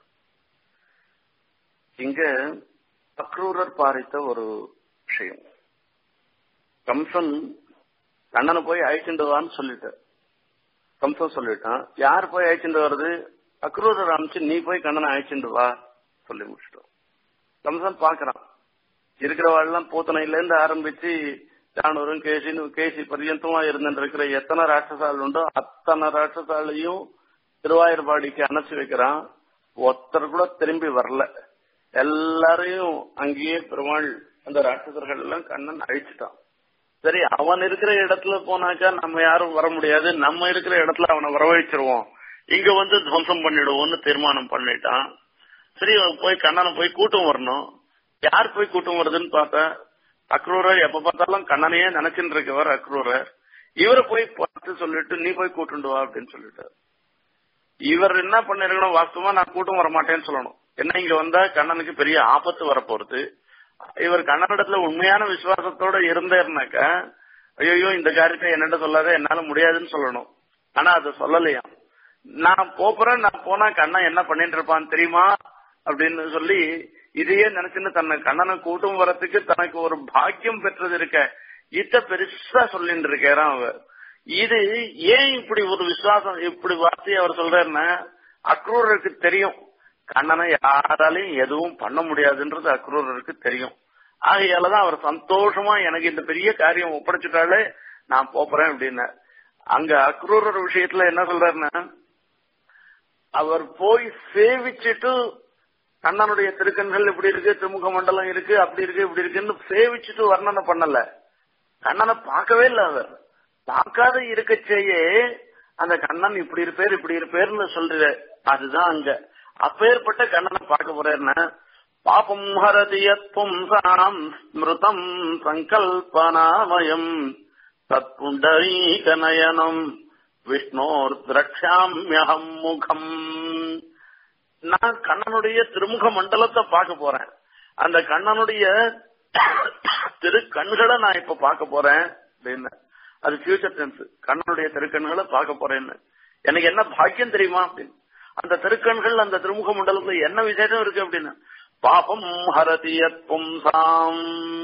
இங்க அக்ரூரர் பாரித்த ஒரு விஷயம் கம்சன் கண்ணனை போய் அழைச்சிட்டு வான்னு சொல்லிட்டார் கம்சன் சொல்லிட்டான் யார் போய் அழைச்சிட்டு வர்றது அக்ரூரர் அமிச்சு நீ போய் கண்ணனை அழைச்சிட்டு வா சொல்லி முடிச்சிட்டோம் கம்சன் பாக்குறான் இருக்கிறவாள்லாம் பூத்தனையில இருந்து ஆரம்பிச்சு சாணூரும் கேசின்னு கேசி பர்யந்தமா இருந்துட்டு இருக்கிற எத்தனை ராட்சசால் உண்டோ அத்தனை ராட்சசாலையும் திருவாயூர்பாடிக்கு அணைச்சு வைக்கிறான் ஒருத்தர் கூட திரும்பி வரல எல்லாரையும் அங்கேயே பெருமாள் அந்த ராட்சசர்கள் எல்லாம் கண்ணன் அழிச்சுட்டான் சரி அவன் இருக்கிற இடத்துல போனாக்கா நம்ம யாரும் வர முடியாது நம்ம இருக்கிற இடத்துல அவனை வரவழைச்சிருவோம் இங்க வந்து துவம்சம் பண்ணிடுவோம்னு தீர்மானம் பண்ணிட்டான் சரி அவன் போய் கண்ணனை போய் கூட்டம் வரணும் யார் போய் கூட்டம் வருதுன்னு பார்த்தேன் அக்ரூரர் எப்ப பார்த்தாலும் கண்ணனையே நினைச்சுட்டு இருக்கவர் அக்ரூரர் இவரை போய் பார்த்து சொல்லிட்டு நீ போய் கூட்டுண்டு வா அப்படின்னு சொல்லிட்டார் இவர் என்ன பண்ணிருக்கணும் வாஸ்தவமா நான் கூட்டம் வர மாட்டேன்னு சொல்லணும் என்ன இங்க வந்தா கண்ணனுக்கு பெரிய ஆபத்து வரப்போறது இவர் கண்ணனிடத்துல உண்மையான விசுவாசத்தோட இருந்தாருனாக்க ஐயோ இந்த காரியத்தை என்னட்ட சொல்லாத என்னால முடியாதுன்னு சொல்லணும் ஆனா அதை சொல்லலையாம் நான் போறேன் நான் போனா கண்ணன் என்ன பண்ணிட்டு இருப்பான் தெரியுமா அப்படின்னு சொல்லி இதையே நினைச்சுன்னு தன்னை கண்ணனை கூட்டம் வரத்துக்கு தனக்கு ஒரு பாக்கியம் பெற்றது இருக்க இத்த பெருசா சொல்லிட்டு இருக்காராம் அவர் இது ஏன் இப்படி ஒரு விசுவாசம் இப்படி வார்த்தையை அவர் சொல்றாருன்னா அக்ரூரருக்கு தெரியும் கண்ணனை யாராலையும் எதுவும் பண்ண முடியாதுன்றது அக்ரூரருக்கு தெரியும் ஆகையாலதான் அவர் சந்தோஷமா எனக்கு இந்த பெரிய காரியம் ஒப்படைச்சிட்டாலே நான் போறேன் அப்படின்னு அங்க அக்ரூரர் விஷயத்துல என்ன சொல்றாருன்னா அவர் போய் சேவிச்சுட்டு கண்ணனுடைய திருக்கண்கள் இப்படி இருக்கு திருமுக மண்டலம் இருக்கு அப்படி இருக்கு இப்படி இருக்குன்னு சேவிச்சுட்டு வர்ணனை பண்ணல கண்ணனை பார்க்கவே இல்லை அவர் பார்க்காத இருக்கச்சேயே அந்த கண்ணன் இப்படி இருப்பேர் இப்படி இருப்பேர்னு சொல்ற அதுதான் அங்க அப்பேற்பட்ட கண்ணனை பார்க்க போறேன்னா பாபம் ஹரதியத் பும்சாம் ஸ்மிருதம் சங்கல்பனாமயம் தத் புண்டரீகநயனம் விஷ்ணோர் திரக்ஷாமியகம் முகம் நான் கண்ணனுடைய திருமுக மண்டலத்தை பார்க்க போறேன் அந்த கண்ணனுடைய திருக்கண்களை நான் இப்ப பார்க்க போறேன் அப்படின்னு அது ஃபியூச்சர் டென்ஸ் கண்ணனுடைய திருக்கண்களை பார்க்க போறேன்னு எனக்கு என்ன பாக்கியம் தெரியுமா அப்படின்னு அந்த திருக்கண்கள் அந்த திருமுக மண்டலத்துல என்ன விசேஷம் இருக்கு அப்படின்னு பாபம் ஹரதியத் பும்சாம்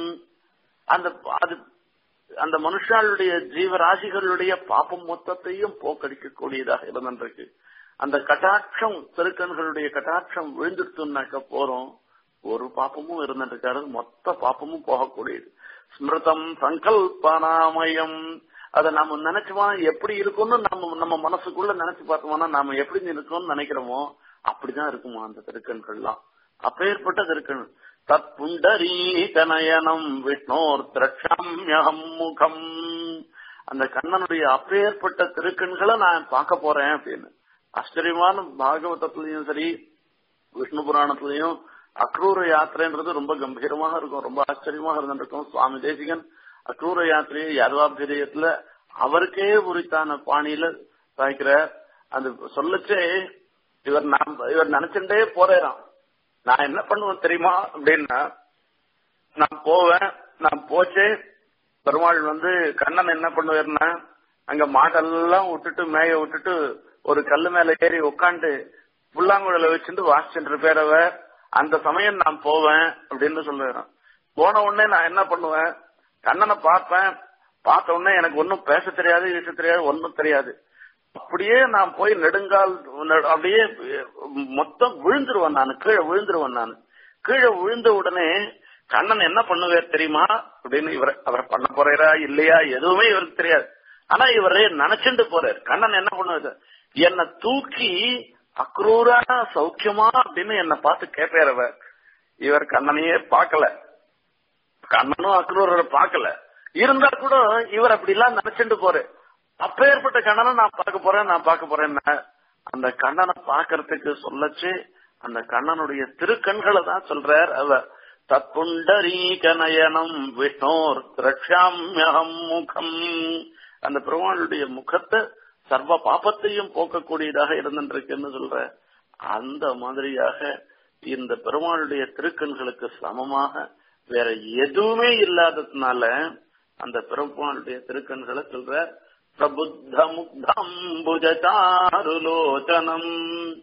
அந்த அது அந்த மனுஷாளுடைய ஜீவராசிகளுடைய பாப்பம் மொத்தத்தையும் போக்கடிக்கக்கூடியதாக இருந்திருக்கு அந்த கட்டாட்சம் திருக்கண்களுடைய கட்டாட்சம் விழுந்துட்டுனாக்க போறோம் ஒரு பாப்பமும் இருந்துருக்காரு மொத்த பாப்பமும் போகக்கூடியது ஸ்மிருதம் சங்கல்பனாமயம் அதை நம்ம நினைச்சோமா எப்படி இருக்கும்னு நம்ம நம்ம மனசுக்குள்ள நினைச்சு பார்த்தோம்னா நாம எப்படி இருக்கோம்னு நினைக்கிறோமோ அப்படிதான் இருக்குமா அந்த திருக்கண்கள்லாம் அப்பேற்பட்ட திருக்கண் தத் புண்டரீகநயனம் விஷ்ணோர் திரட்சாமியகம் முகம் அந்த கண்ணனுடைய அப்பேற்பட்ட திருக்கண்களை நான் பார்க்க போறேன் அப்படின்னு ஆச்சரியமான பாகவதத்திலையும் சரி விஷ்ணு புராணத்திலையும் அக்ரூர யாத்திரைன்றது ரொம்ப கம்பீரமாக இருக்கும் ரொம்ப ஆச்சரியமாக இருந்திருக்கும் சுவாமி தேசிகன் அக்ரூர யாத்திரையை யாதவாபிரியத்துல அவருக்கே உரித்தான பாணியில சாய்க்கிற அந்த சொல்லச்சே இவர் நான் இவர் நினைச்சுட்டே போறேறான் நான் என்ன பண்ணுவேன் தெரியுமா அப்படின்னா நான் போவேன் நான் போச்சு பெருமாள் வந்து கண்ணன் என்ன பண்ணுவார்னா அங்க மாட்டெல்லாம் விட்டுட்டு மேய விட்டுட்டு ஒரு கல்லு மேல ஏறி உட்காந்து புல்லாங்குழல வச்சுட்டு வாசிச்சுட்டு இருப்பேரவ அந்த சமயம் நான் போவேன் அப்படின்னு சொல்லுவேன் போன உடனே நான் என்ன பண்ணுவேன் கண்ணனை பார்ப்பேன் பார்த்த உடனே எனக்கு ஒன்னும் பேச தெரியாது ஈச தெரியாது ஒன்னும் தெரியாது அப்படியே நான் போய் நெடுங்கால் அப்படியே மொத்தம் விழுந்துருவேன் நான் கீழே விழுந்துருவேன் நான் கீழே விழுந்த உடனே கண்ணன் என்ன பண்ணுவார் தெரியுமா அப்படின்னு இவர் அவர் பண்ண போறாரா இல்லையா எதுவுமே இவருக்கு தெரியாது ஆனா இவரே நினைச்சுட்டு போறாரு கண்ணன் என்ன பண்ணுவாரு என்னை தூக்கி அக்ரூரா சௌக்கியமா அப்படின்னு என்ன பார்த்து கேட்பார் இவர் கண்ணனையே பார்க்கல கண்ணனும் அக்ரூரரை பார்க்கல இருந்தா கூட இவர் அப்படி எல்லாம் நினைச்சுட்டு போறாரு அப்பேற்பட்ட கண்ணனை நான் பார்க்க போறேன் நான் பார்க்க போறேன்னா அந்த கண்ணனை பாக்குறதுக்கு சொல்லச்சு அந்த கண்ணனுடைய திருக்கண்களை தான் சொல்றார் அவர் தத்புண்டரீகநயனம் விஷ்ணோர் திரட்சாமியகம் முகம் அந்த பெருமாளுடைய முகத்தை சர்வ பாப்பத்தையும் போக்கக்கூடியதாக இருந்துருக்குன்னு சொல்ற அந்த மாதிரியாக இந்த பெருமாளுடைய திருக்கண்களுக்கு சமமாக வேற எதுவுமே இல்லாததுனால அந்த பெருமாளுடைய திருக்கண்களை சொல்ற பிரபுத்த முக்தம்புஜாருலோச்சனம்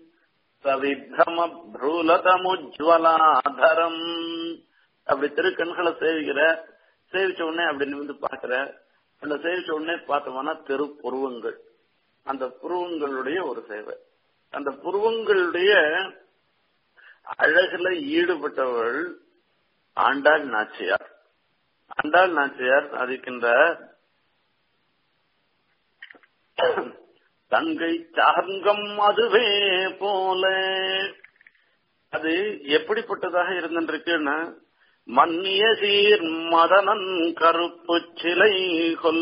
சவித்தமப்ரூலதமுஜ்வலாதரம் அப்படி திருக்கண்களை சேவிக்கிற சேவிச்ச உடனே அப்படி நிமிந்து பாக்குற அந்த சேவிச்ச உடனே பார்த்தோம்னா திருப்புருவங்கள் அந்த புருவங்களுடைய ஒரு சேவை அந்த புருவங்களுடைய அழகுல ஈடுபட்டவள் ஆண்டாள் நாச்சியார் ஆண்டாள் நாச்சியார் சாதிக்கின்ற தங்கை சார்கம் அதுவே போல அது எப்படிப்பட்டதாக இருந்திருக்குன்னா மன்னிய சீர் மதனன் கருப்பு சிலை கொல்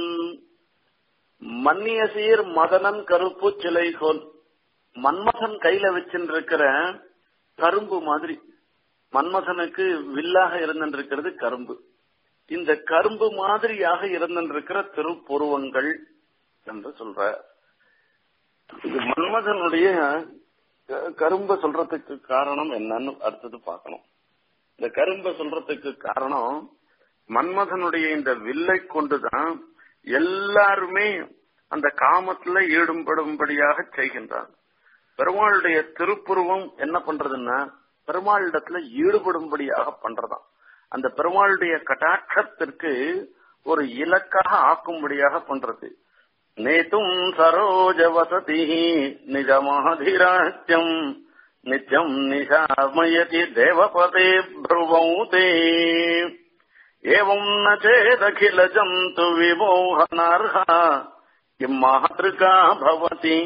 மன்னிய சீர் மதனன் கருப்பு சிலை கொல் மன்மதன் கையில வச்சிருக்கிற கரும்பு மாதிரி மன்மதனுக்கு வில்லாக இருந்திருக்கிறது கரும்பு இந்த கரும்பு மாதிரியாக இருந்திருக்கிற திருப்புருவங்கள் என்று சொல்ற இது மன்மதனுடைய கரும்பை சொல்றதுக்கு காரணம் என்னன்னு அடுத்தது பார்க்கணும் இந்த கரும்பை சொல்றதுக்கு காரணம் மன்மதனுடைய இந்த வில்லை கொண்டுதான் எல்லாருமே அந்த காமத்துல ஈடுபடும்படியாக செய்கின்றார் பெருமாளுடைய திருப்புருவம் என்ன பண்றதுன்னா பெருமாளிடத்துல ஈடுபடும்படியாக பண்றதாம் அந்த பெருமாளுடைய கட்டாட்சத்திற்கு ஒரு இலக்காக ஆக்கும்படியாக பண்றது நேத்தும் சரோஜ வசதி நிஜமாதிராட்சியம் நித்யம் நிஷாமயதி தேவபதே ப்ருவௌ தே ஏவம் ந சேதகில ஜந்து விமோகனார்ஹ கிம் மாத்ருகா பவதி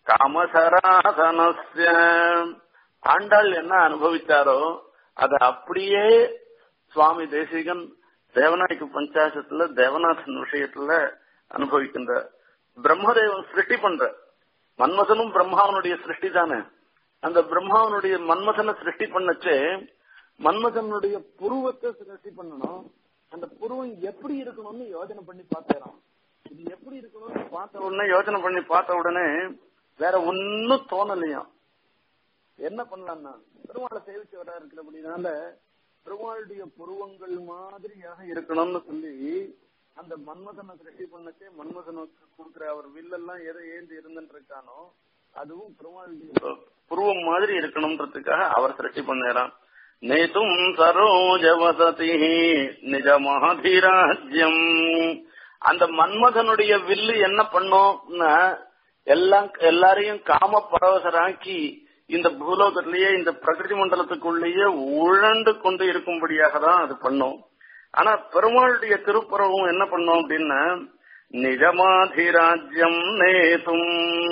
காமசராசனஸ்ய ஆண்டாள் என்ன அனுபவித்தாரோ அதை அப்படியே சுவாமி தேசிகன் தேவநாயக்கு பஞ்சாசத்துல தேவநாதன் விஷயத்துல அனுபவிக்கின்ற பிரம்மதேவன் சிருஷ்டி பண்ற மன்மதனும் பிரம்மாவனுடைய சிருஷ்டி தானே அந்த பிரம்மாவனுடைய மன்மதனை சிருஷ்டி பண்ணச்சே மன்மதனுடைய புருவத்தை சிருஷ்டி பண்ணணும் அந்த புருவம் எப்படி இருக்கணும்னு யோஜனை பண்ணி பார்த்தேன் இது எப்படி இருக்கணும்னு பார்த்த உடனே யோஜனை பண்ணி பார்த்த உடனே வேற ஒன்னும் தோணலையாம் என்ன பண்ணலாம்னா பெருமாளை சேவிச்சவரா இருக்கிறபடினால பெருமாளுடைய புருவங்கள் மாதிரியாக இருக்கணும்னு சொல்லி அந்த மன்மதனை சிருஷ்டி பண்ணச்சே மன்மதனுக்கு கொடுக்கிற அவர் வில்லெல்லாம் எதை ஏந்தி இருந்துட்டு இருக்கானோ அதுவும் பெருமாளுடைய புருவம் மாதிரி இருக்கணும்ன்றதுக்காக அவர் சிருஷ்டி பண்ணாராம் நேதும் சரோஜ வசதி நிஜமாதிராஜ்யம் அந்த மன்மதனுடைய வில்லு என்ன பண்ணோம்னா எல்லாம் எல்லாரையும் காம பரவசராக்கி இந்த பூலோகத்திலேயே இந்த பிரகிருதி மண்டலத்துக்குள்ளேயே உழண்டு கொண்டு இருக்கும்படியாக தான் அது பண்ணும் ஆனா பெருமாளுடைய திருப்புறவும் என்ன பண்ணோம் அப்படின்னா நிஜமாதிராஜ்யம் நேதும்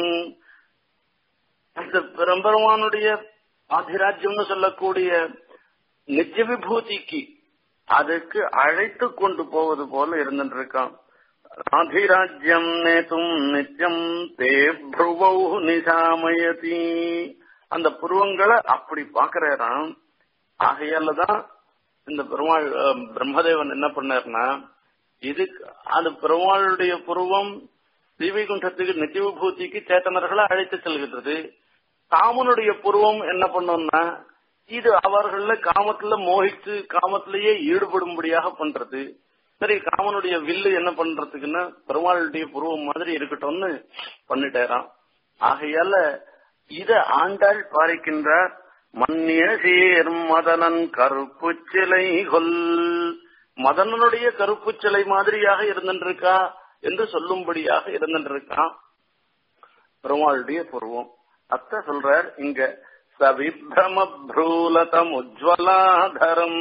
அந்த பெரும்பெருமானுடைய ஆதிராஜ்யம்னு சொல்லக்கூடிய நிஜ விபூதிக்கு அதுக்கு அழைத்து கொண்டு போவது போல இருந்துட்டு இருக்கான் ஆதிராஜ்யம் நேத்தும் நித்தியம் தே புருவௌ நிசாமயதி அந்த புருவங்களை அப்படி பாக்குறாராம் ஆகையாலதான் இந்த பெருமாள் பிரம்மதேவன் என்ன பண்ணார்னா இது அந்த பெருமாளுடைய புருவம் தீவைகுண்டத்துக்கு நித்திய விபூதிக்கு சேத்தனர்களை அழைத்து செல்கின்றது காமனுடைய புருவம் என்ன பண்ணோம்னா இது அவர்கள காமத்துல மோகித்து காமத்திலேயே ஈடுபடும்படியாக பண்றது சரி காமனுடைய வில்லு என்ன பண்றதுக்குன்னா பெருமாளுடைய புருவம் மாதிரி இருக்கட்டும்னு பண்ணிட்டாராம் ஆகையால இத ஆண்டாள் பாரிக்கின்றார் மன்னிய சீர் மதனன் கருப்பு சிலை கொல் மதனனுடைய கருப்பு சிலை மாதிரியாக இருந்திருக்கா என்று சொல்லும்படியாக இருந்திருக்கான் பெருமாளுடைய புருவம் அத்த சொல்றார் இங்க சவிப்ரம ப்ரூலதம் உஜ்வலாதரம்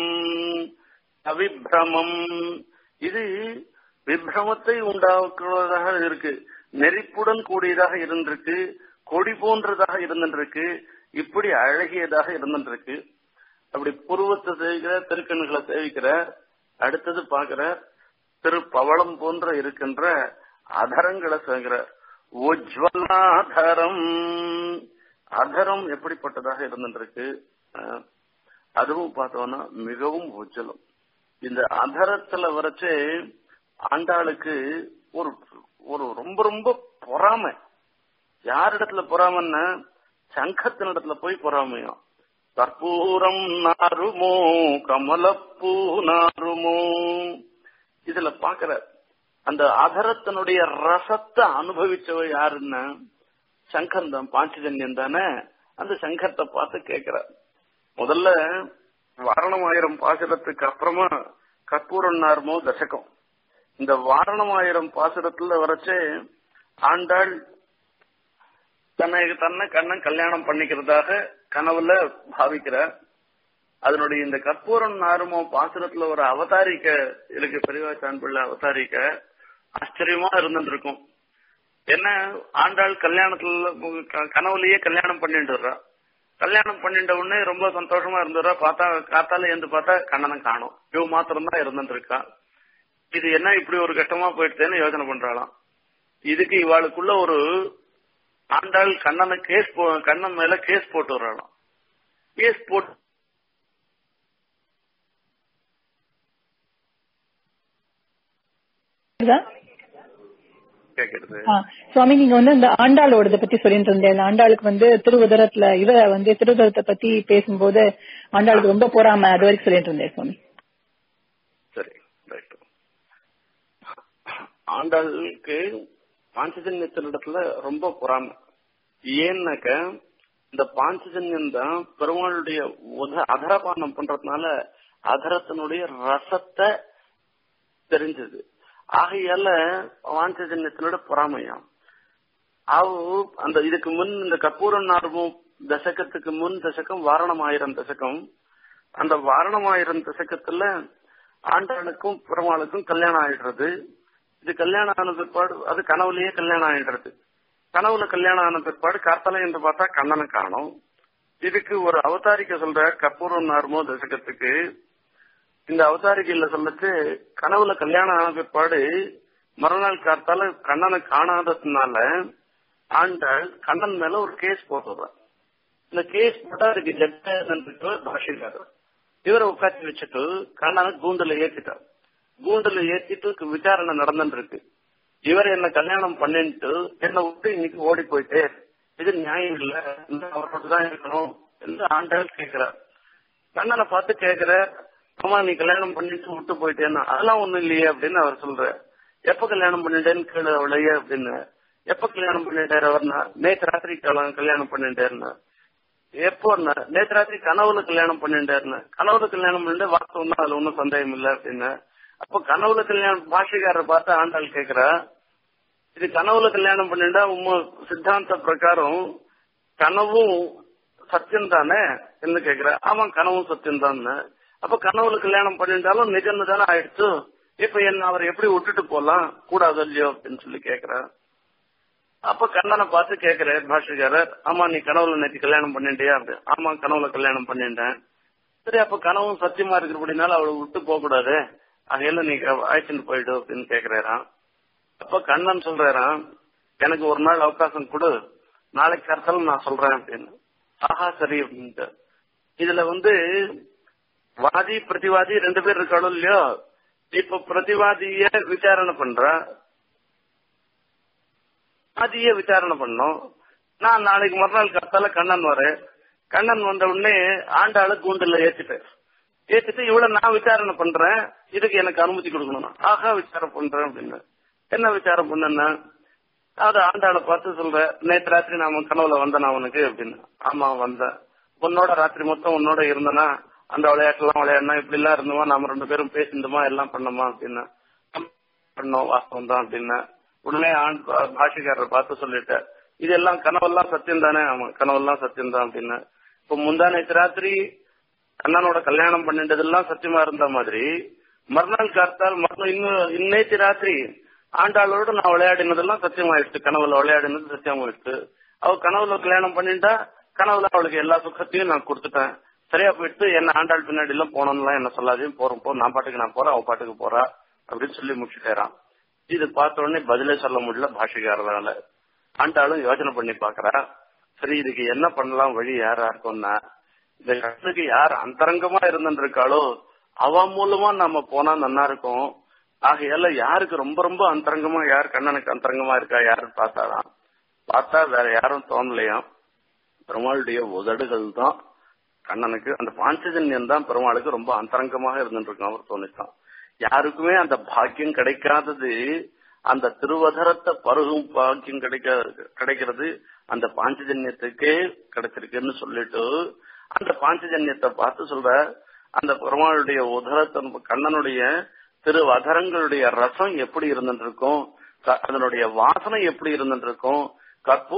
சவிப்ரமம் இது விப்ரமத்தை உண்டாக்குவதாக இருக்கு நெருப்புடன் கூடியதாக இருந்திருக்கு கொடி போன்றதாக இருந்திருக்கு இப்படி அழகியதாக இருந்திருக்கு அப்படி புருவத்தை சேவிக்கிற திருக்கண்களை சேவிக்கிற அடுத்தது பாக்குற திரு பவளம் போன்ற இருக்கின்ற அதரங்களை சேகிற உஜ்வலாதரம் அதரம் எப்படிப்பட்டதாக இருந்திருக்கு அதுவும் பார்த்தோம்னா மிகவும் உஜ்ஜலம் இந்த அதரத்துல வரைச்சே ஆண்டாளுக்கு ஒரு ஒரு ரொம்ப ரொம்ப பொறாமை யாரிடத்துல பொறாமன்னா சங்கத்தினிடத்துல போய் பொறாமையும் கற்பூரம் நாருமோ கமலப்பூ நாருமோ இதுல பாக்குற அந்த அதரத்தினுடைய ரசத்தை அனுபவிச்சவ யாருன்னா சங்கர் தான் பாஞ்சஜன்யம் தானே அந்த சங்கரத்தை பார்த்து கேக்குற முதல்ல வாரணமாயிரம் பாசுரத்துக்கு அப்புறமா கற்பூரம் நார்மோ தசகம் இந்த வாரணமாயிரம் பாசுரத்துல வரைச்சே ஆண்டாள் தன்னை தன்னை கண்ணன் கல்யாணம் பண்ணிக்கிறதாக கனவுல பாவிக்கிறார் அதனுடைய இந்த கற்பூரம் நாருமோ பாசுரத்துல ஒரு அவதாரிக்க இருக்கு பெரியவாச்சான் பிள்ளை அவதாரிக்க ஆச்சரியமா இருந்துட்டு இருக்கும் என்ன ஆண்டாள் கல்யாணத்துல க- கனவுலயே கல்யாணம் பண்ணிட்டுறா கல்யாணம் பண்ணிட்ட உடனே ரொம்ப சந்தோஷமா இருந்துடுறா பார்த்தா காத்தால எழுந்து பார்த்தா கண்ணனை காணும் இவ மாத்திரம் தான் இருந்துட்டு இருக்கா இது என்ன இப்படி ஒரு கட்டமா போயிடுச்சேன்னு யோசனை பண்றாளாம் இதுக்கு இவாளுக்குள்ள ஒரு ஆண்டாள் கண்ணனை கேஸ் போ- கண்ணன் மேல கேஸ் போட்டு வர்றாளாம் கேஸ் போட்டு புரியுதா? கேக்குறது ஆ, சுவாமி நீங்க வந்து இந்த ஆண்டாளோடத பத்தி சொல்லிட்டு இருந்தேன் ஆண்டாளுக்கு வந்து திருவுதரத்துல இவ வந்து திருவுதரத்தை பத்தி பேசும்போது ஆண்டாளுக்கு ரொம்ப பொறாம அது வரைக்கும் சொல்லிட்டு இருந்தேன் சுவாமி சரி ரைட் ஆண்டாளுக்கு பாஞ்சஜன்யத்தினிடத்துல ரொம்ப பொறாமை ஏன்னாக்க இந்த பாஞ்சஜன்யம் தான் பெருமாளுடைய உத அதரபானம் பண்றதுனால அதரத்தினுடைய ரசத்தை தெரிஞ்சது ஆகையால பாஞ்சஜன்யத்தினோட பொறாமையாம் அவ அந்த இதுக்கு முன் இந்த கற்பூரம் நார்மும் தசகத்துக்கு முன் தசகம் வாரணம் ஆயிரம் தசகம் அந்த வாரணம் ஆயிரம் தசகத்துல ஆண்டாளுக்கும் பெருமாளுக்கும் கல்யாணம் ஆயிடுறது இது கல்யாணம் ஆன பிற்பாடு அது கனவுலயே கல்யாணம் ஆயிடுறது கனவுல கல்யாணம் ஆன பிற்பாடு கார்த்தலை என்று பார்த்தா கண்ணனை காணும் இதுக்கு ஒரு அவதாரிக்க சொல்ற கற்பூரம் நார்மோ தசகத்துக்கு இந்த அவதாரிகையில சொல்லச்சு கனவுல கல்யாணம் ஆன பிற்பாடு மறுநாள் கார்த்தால கண்ணனை காணாததுனால ஆண்டாள் கண்ணன் மேல ஒரு கேஸ் போட்டுறான் இந்த கேஸ் போட்டா அதுக்கு ஜட்ஜர் பாஷிக்காரர் இவரை உட்காந்து வச்சுட்டு கண்ணனை கூண்டுல ஏத்திட்டார் கூண்டுல ஏத்திட்டு விசாரணை நடந்துட்டு இருக்கு இவர் என்ன கல்யாணம் பண்ணிட்டு என்ன விட்டு இன்னைக்கு ஓடி போயிட்டே இது நியாயம் இல்ல இந்த அவரோட தான் இருக்கணும் என்று ஆண்டாள் கேட்கிறார் கண்ணனை பார்த்து கேக்குற அம்மா நீ கல்யாணம் பண்ணிட்டு விட்டு போயிட்டேன்னா அதெல்லாம் ஒண்ணும் இல்லையே அப்படின்னு அவர் சொல்ற எப்ப கல்யாணம் பண்ணிட்டேன்னு கேளு அவளையே அப்படின்னு எப்ப கல்யாணம் பண்ணிட்டாரு அவர்னா நேற்று ராத்திரி கல்யாணம் கல்யாணம் பண்ணிட்டாருன்னா எப்போ நேற்று ராத்திரி கனவுல கல்யாணம் பண்ணிட்டாருன்னு கனவுல கல்யாணம் பண்ணிட்டு வாஸ்தவம் தான் அதுல ஒன்றும் சந்தேகம் இல்லை அப்படின்னு அப்ப கனவுல கல்யாணம் பாஷைக்காரரை பார்த்து ஆண்டாள் கேக்குறா இது கனவுல கல்யாணம் பண்ணிட்டா உம்ம சித்தாந்த பிரகாரம் கனவும் சத்தியம் தானே என்று கேக்குற ஆமா கனவும் சத்தியம் தான் அப்ப கனவுல கல்யாணம் பண்ணிட்டாலும் நிஜம்னு தானே ஆயிடுச்சு இப்ப என்ன அவர் எப்படி விட்டுட்டு போலாம் கூடாது இல்லையோ அப்படின்னு சொல்லி கேக்குற அப்ப கண்ணனை பார்த்து கேக்குறாரு பாஷக்காரர் ஆமா நீ கனவுல நேற்று கல்யாணம் பண்ணிட்டியா அப்படி ஆமா கனவுல கல்யாணம் பண்ணிட்டேன் சரி அப்ப கனவும் சத்தியமா இருக்கிறபடினால அவளை விட்டு போக கூடாது அகையில நீ அழைச்சிட்டு போயிடு அப்படின்னு கேக்குறாராம் அப்ப கண்ணன் சொல்றாராம் எனக்கு ஒரு நாள் அவகாசம் கொடு நாளைக்கு கருத்தாலும் நான் சொல்றேன் அப்படின்னு ஆஹா சரி அப்படின்ட்டு இதுல வந்து வாதி பிரதிவாதி ரெண்டு பேர் இருக்காளோ இல்லையோ இப்ப பிரதிவாதிய விசாரணை பண்ற வாதிய விசாரணை பண்ணோம் நான் நாளைக்கு மறுநாள் கருத்தால கண்ணன் வரேன் கண்ணன் வந்த உடனே ஆண்டாளு கூண்டுல ஏத்திட்டேன் ஏத்திட்டு இவ்வளவு நான் விசாரணை பண்றேன் இதுக்கு எனக்கு அனுமதி கொடுக்கணும் ஆஹா விசாரணை பண்றேன் அப்படின்னு என்ன விசாரம் பண்ணா அது ஆண்டாளை பார்த்து சொல்ற நேற்று ராத்திரி நாம கனவுல வந்தேன் அவனுக்கு அப்படின்னு ஆமா வந்தேன் உன்னோட ராத்திரி மொத்தம் உன்னோட இருந்தனா அந்த விளையாட்டுலாம் விளையாடினா இப்படி எல்லாம் இருந்தோமா நாம ரெண்டு பேரும் பேசியிருந்தோமா எல்லாம் பண்ணோமா அப்படின்னா பண்ணோம் வாஸ்தவம் தான் அப்படின்னா உடனே ஆண் பாஷிக்காரர் பார்த்து சொல்லிட்டேன் இதெல்லாம் கனவெல்லாம் சத்தியம் தானே ஆமா கனவெல்லாம் சத்தியம் தான் அப்படின்னு இப்ப முந்தா நேற்று ராத்திரி அண்ணனோட கல்யாணம் பண்ணிட்டதெல்லாம் சத்தியமா இருந்த மாதிரி மறுநாள் காத்தால் மறுநாள் இன்னும் இன்னேத்து ராத்திரி ஆண்டாளோட நான் விளையாடினதெல்லாம் சத்தியமாயிடுச்சு கனவுல விளையாடினது சத்தியமாயிடுச்சு அவ கனவுல கல்யாணம் பண்ணிட்டா கனவுல அவளுக்கு எல்லா சுகத்தையும் நான் கொடுத்துட்டேன் சரியா போயிட்டு என்ன ஆண்டாள் பின்னாடி எல்லாம் போனோம்லாம் என்ன சொல்லாதையும் போறோம் போ நான் பாட்டுக்கு நான் போறேன் அவ பாட்டுக்கு போறா அப்படின்னு சொல்லி முடிச்சுட்டேறான் இது பார்த்த உடனே பதிலே சொல்ல முடியல பாஷைக்காரனால ஆண்டாளும் யோசனை பண்ணி பாக்குறா சரி இதுக்கு என்ன பண்ணலாம் வழி யாரா இருக்கும்னா இந்த கண்ணுக்கு யார் அந்தரங்கமா இருந்துருக்காளோ அவ மூலமா நம்ம போனா நல்லா இருக்கும் ஆகையால யாருக்கு ரொம்ப ரொம்ப அந்தரங்கமா யார் கண்ணனுக்கு அந்தரங்கமா இருக்கா யாருன்னு பார்த்தாராம் பார்த்தா வேற யாரும் தோணலையாம் பெருமாளுடைய உதடுகள் தான் கண்ணனுக்கு அந்த பாஞ்சஜன்யம் தான் பெருமாளுக்கு ரொம்ப அந்தரங்கமாக இருந்துருக்கும் அவர் தோணித்தான் யாருக்குமே அந்த பாக்கியம் கிடைக்காதது அந்த திருவதரத்தை பருகும் பாக்கியம் கிடைக்க கிடைக்கிறது அந்த பாஞ்சஜன்யத்துக்கே கிடைச்சிருக்குன்னு சொல்லிட்டு அந்த பாஞ்சஜன்யத்தை பார்த்து சொல்ற அந்த பெருமாளுடைய உதரத்தை கண்ணனுடைய திருவதரங்களுடைய ரசம் எப்படி இருந்துட்டு இருக்கும் அதனுடைய வாசனை எப்படி இருந்துட்டு இருக்கும் கற்பூ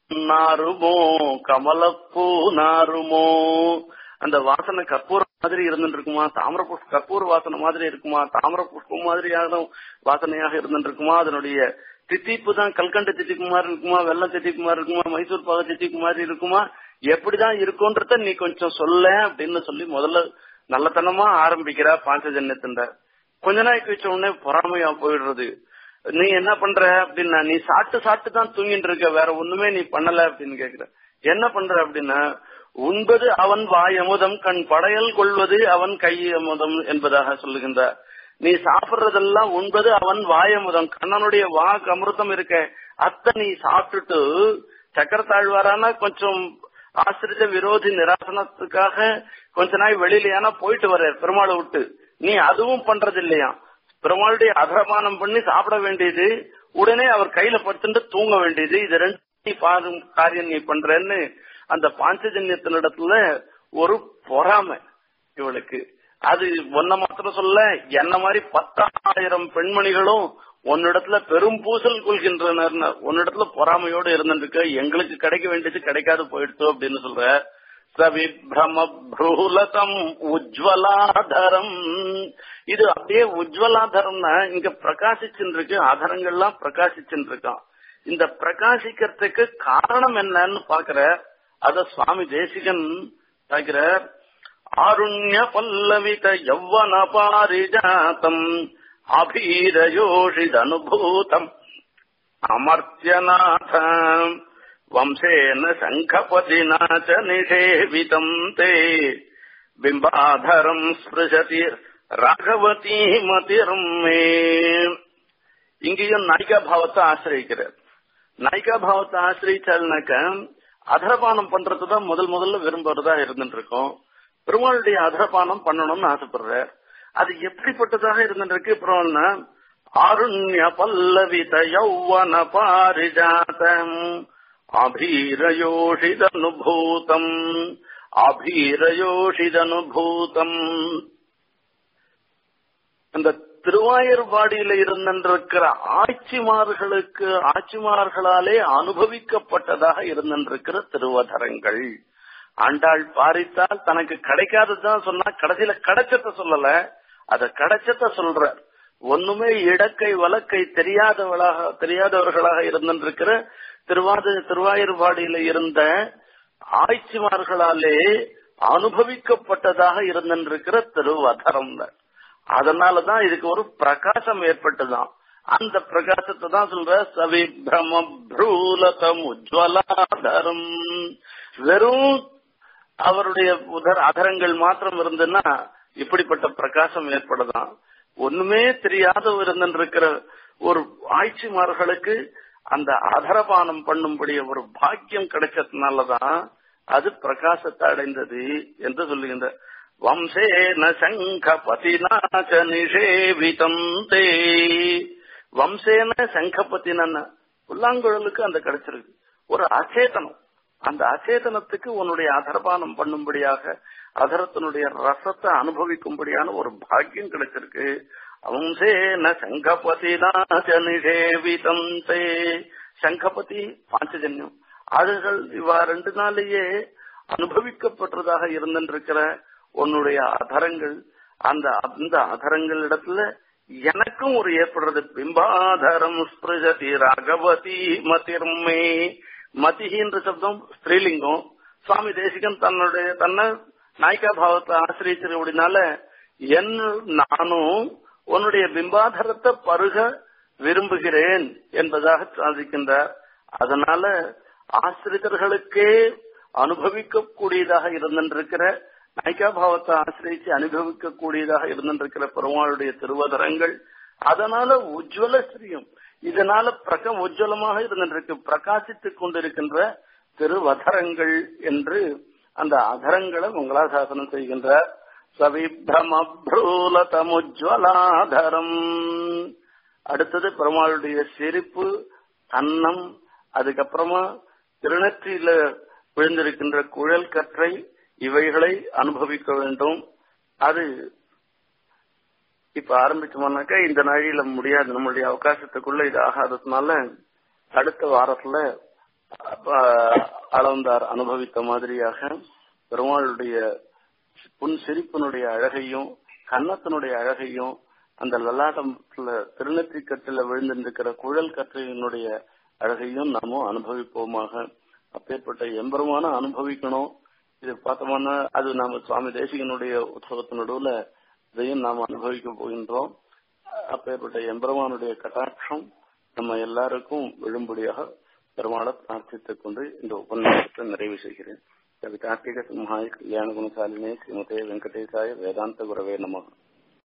நாருமோ கமலப்பூ நாருமோ அந்த வாசனை கற்பூரம் மாதிரி இருந்துட்டு இருக்குமா தாமிர புஷ்ப கற்பூர வாசனை மாதிரி இருக்குமா தாமிர புஷ்பம் மாதிரியான வாசனையாக இருந்துட்டு இருக்குமா அதனுடைய தித்திப்பு தான் கல்கண்டு தித்திப்பு மாதிரி இருக்குமா வெள்ளம் தித்திப்பு மாதிரி இருக்குமா மைசூர் பாக தித்திப்பு மாதிரி இருக்குமா எப்படிதான் இருக்கும்ன்றத நீ கொஞ்சம் சொல்ல அப்படின்னு சொல்லி முதல்ல நல்லத்தனமா ஆரம்பிக்கிறா பாஞ்சஜன்யத்தின் கொஞ்ச நாளைக்கு வச்ச உடனே பொறாமையா போயிடுறது நீ என்ன பண்ற அப்படின்னா நீ சாப்பிட்டு சாப்பிட்டு தான் தூங்கிட்டு இருக்க வேற ஒண்ணுமே நீ பண்ணல அப்படின்னு கேக்குற என்ன பண்ற அப்படின்னா உண்பது அவன் வாயமுதம் கண் படையல் கொள்வது அவன் கையமுதம் என்பதாக சொல்லுகின்றார் நீ சாப்பிடுறதெல்லாம் உண்பது அவன் வாயமுதம் கண்ணனுடைய வாக்கு அமிர்தம் இருக்க அத்தை நீ சாப்பிட்டுட்டு சக்கரத்தாழ்வாரானா கொஞ்சம் ஆசிரித்த விரோதி நிராசனத்துக்காக கொஞ்ச நாள் வெளியில ஏன்னா போயிட்டு வர பெருமாளை விட்டு நீ அதுவும் பண்றது இல்லையா பெருமாளுடைய அதரபானம் பண்ணி சாப்பிட வேண்டியது உடனே அவர் கையில படுத்துட்டு தூங்க வேண்டியது இது ரெண்டு நீ பாரும் காரியம் நீ பண்றேன்னு அந்த பாஞ்சஜன்யத்தினிடத்துல ஒரு பொறாமை இவளுக்கு அது ஒன்ன மாத்திரம் சொல்ல என்ன மாதிரி பத்தாயிரம் பெண்மணிகளும் உன்னிடத்துல பெரும் பூசல் கொள்கின்றனர் உன்னிடத்துல பொறாமையோடு இருந்துருக்க எங்களுக்கு கிடைக்க வேண்டியது கிடைக்காது போயிடுச்சு அப்படின்னு சொல்ற சவிப்ரம ப்ரூலதம் உஜ்வலாதரம் இது அப்படியே உஜ்வலாதரம்னா இங்க பிரகாசிச்சுட்டு இருக்கு ஆதரங்கள்லாம் பிரகாசிச்சுட்டு இருக்கான் இந்த பிரகாசிக்கிறதுக்கு காரணம் என்னன்னு பாக்குற அத சுவாமி தேசிகன் பாக்குற ஆருண்ய பல்லவித யௌவன பாரிஜாத்தம் அபீரயோஷித் அனுபூதம் அமர்த்தியநாத வம்சேன சங்கபதினா ச நிஷேவிதம் தே பிம்பாதரம் ஸ்பிருஷதி ராகவதி மதிர்மே இங்கேயும் நாயிகா பாவத்தை ஆசிரியிக்கிறார் நாயிகா பாவத்தை ஆசிரியிச்சால்னாக்க அதரபானம் பண்றதுதான் முதல் முதல்ல விரும்புறதா இருந்துட்டு இருக்கோம் பெருமாளுடைய அதரபானம் பண்ணணும்னு ஆசைப்படுறார் அது எப்படிப்பட்டதாக இருந்துருக்கு அப்புறம்னா ஆருண்ய பல்லவித யௌவன பாரிஜாதம் அபீரயோஷிதனுபூதம் அபீரயோஷிதனுபூதம் அந்த திருவாயூர்பாடியில இருந்திருக்கிற ஆட்சிமார்களுக்கு ஆட்சிமார்களாலே அனுபவிக்கப்பட்டதாக இருந்திருக்கிற திருவதரங்கள் ஆண்டாள் பாரித்தால் தனக்கு கிடைக்காததுதான் சொன்னா கடைசியில கிடைச்சத சொல்லல அத கிடைச்சத சொல்ற ஒண்ணுமே இடக்கை வழக்கை தெரியாதவளாக தெரியாதவர்களாக இருந்திருக்கிற திருவாத திருவாயூர்பாடியில இருந்த ஆட்சிமார்களாலே அனுபவிக்கப்பட்டதாக இருந்திருக்கிற திருவதரம் அதனாலதான் இதுக்கு ஒரு பிரகாசம் ஏற்பட்டுதான் அந்த பிரகாசத்தை தான் சொல்ற சவிபிரம ப்ரூலதம் உஜ்வலாதரம் வெறும் அவருடைய உதர அதரங்கள் மாத்திரம் இருந்துன்னா இப்படிப்பட்ட பிரகாசம் ஏற்படுதான் ஒண்ணுமே தெரியாத இருந்திருக்கிற ஒரு ஆட்சிமார்களுக்கு அந்த அதரபானம் பண்ணும்படி ஒரு பாக்கியம் கிடைச்சதுனாலதான் அது பிரகாசத்தை அடைந்தது என்று சொல்லுகின்ற வம்சேன சங்க பதினாச்ச நிஷேவிதம் தே வம்சேன சங்கபத்தின புல்லாங்குழலுக்கு அந்த கிடைச்சிருக்கு ஒரு அச்சேதனம் அந்த அச்சேதனத்துக்கு உன்னுடைய அதர்பானம் பண்ணும்படியாக அதரத்தினுடைய ரசத்தை அனுபவிக்கும்படியான ஒரு பாக்கியம் கிடைச்சிருக்கு வம்சேன சங்கபதினாச்ச நிஷேவிதம் தே சங்கபதி பாஞ்சஜன்யம் அதுகள் இவா ரெண்டு நாளையே அனுபவிக்கப்பட்டதாக இருந்திருக்கிற உன்னுடைய அதரங்கள் அந்த அந்த அதரங்கள் இடத்துல எனக்கும் ஒரு ஏற்படுறது பிம்பாதரம் ஸ்பிருஜதி ராகவதி மதிர்மே மதிகின்ற சப்தம் ஸ்திரீலிங்கம் சுவாமி தேசிகன் தன்னுடைய தன்னை நாய்கா பாவத்தை ஆசிரியத்தினால என் நானும் உன்னுடைய பிம்பாதரத்தை பருக விரும்புகிறேன் என்பதாக சாதிக்கின்றார் அதனால ஆசிரியர்களுக்கே அனுபவிக்க கூடியதாக இருந்திருக்கிற நாய்கா பாவத்தை ஆசிரியிச்சு அனுபவிக்க கூடியதாக இருந்திருக்கிற பெருமாளுடைய திருவதரங்கள் அதனால உஜ்வல ஸ்ரீயம் இதனால பிரக உஜ்வலமாக இருந்திருக்கு பிரகாசித்துக் கொண்டிருக்கின்ற திருவதரங்கள் என்று அந்த அதரங்களை மங்களாசாசனம் செய்கின்றார் சவிப்ரமப்ரூலதமுஜ்வலாதரம் அடுத்தது பெருமாளுடைய சிரிப்பு அன்னம் அதுக்கப்புறமா திருநெற்றியில விழுந்திருக்கின்ற குழல் கற்றை இவைகளை அனுபவிக்க வேண்டும் அது இப்ப ஆரம்பிச்சோம்னாக்கா இந்த நாழியில முடியாது நம்மளுடைய அவகாசத்துக்குள்ள இது ஆகாததுனால அடுத்த வாரத்துல அளந்தார் அனுபவித்த மாதிரியாக பெருமாளுடைய புன் சிரிப்பினுடைய அழகையும் கன்னத்தினுடைய அழகையும் அந்த லலாட்டத்துல திருநெற்றி கட்டில விழுந்திருக்கிற குழல் கற்றையினுடைய அழகையும் நாமும் அனுபவிப்போமாக அப்பேற்பட்ட எம்பெருமான அனுபவிக்கணும் இது பார்த்தோம்னா அது நாம சுவாமி தேசிகனுடைய உற்சவத்து நடுவுல இதையும் நாம் அனுபவிக்க போகின்றோம் அப்பேற்பட்ட எம்பெருமானுடைய கட்டாட்சம் நம்ம எல்லாருக்கும் விழும்படியாக பெருமாளை பிரார்த்தித்துக் கொண்டு இந்த உபன்யாசத்தை நிறைவு செய்கிறேன் கவிதார்த்திக சிம்ஹாய் கல்யாண குணசாலினே ஸ்ரீமதே வெங்கடேசாய வேதாந்த குரவே நமக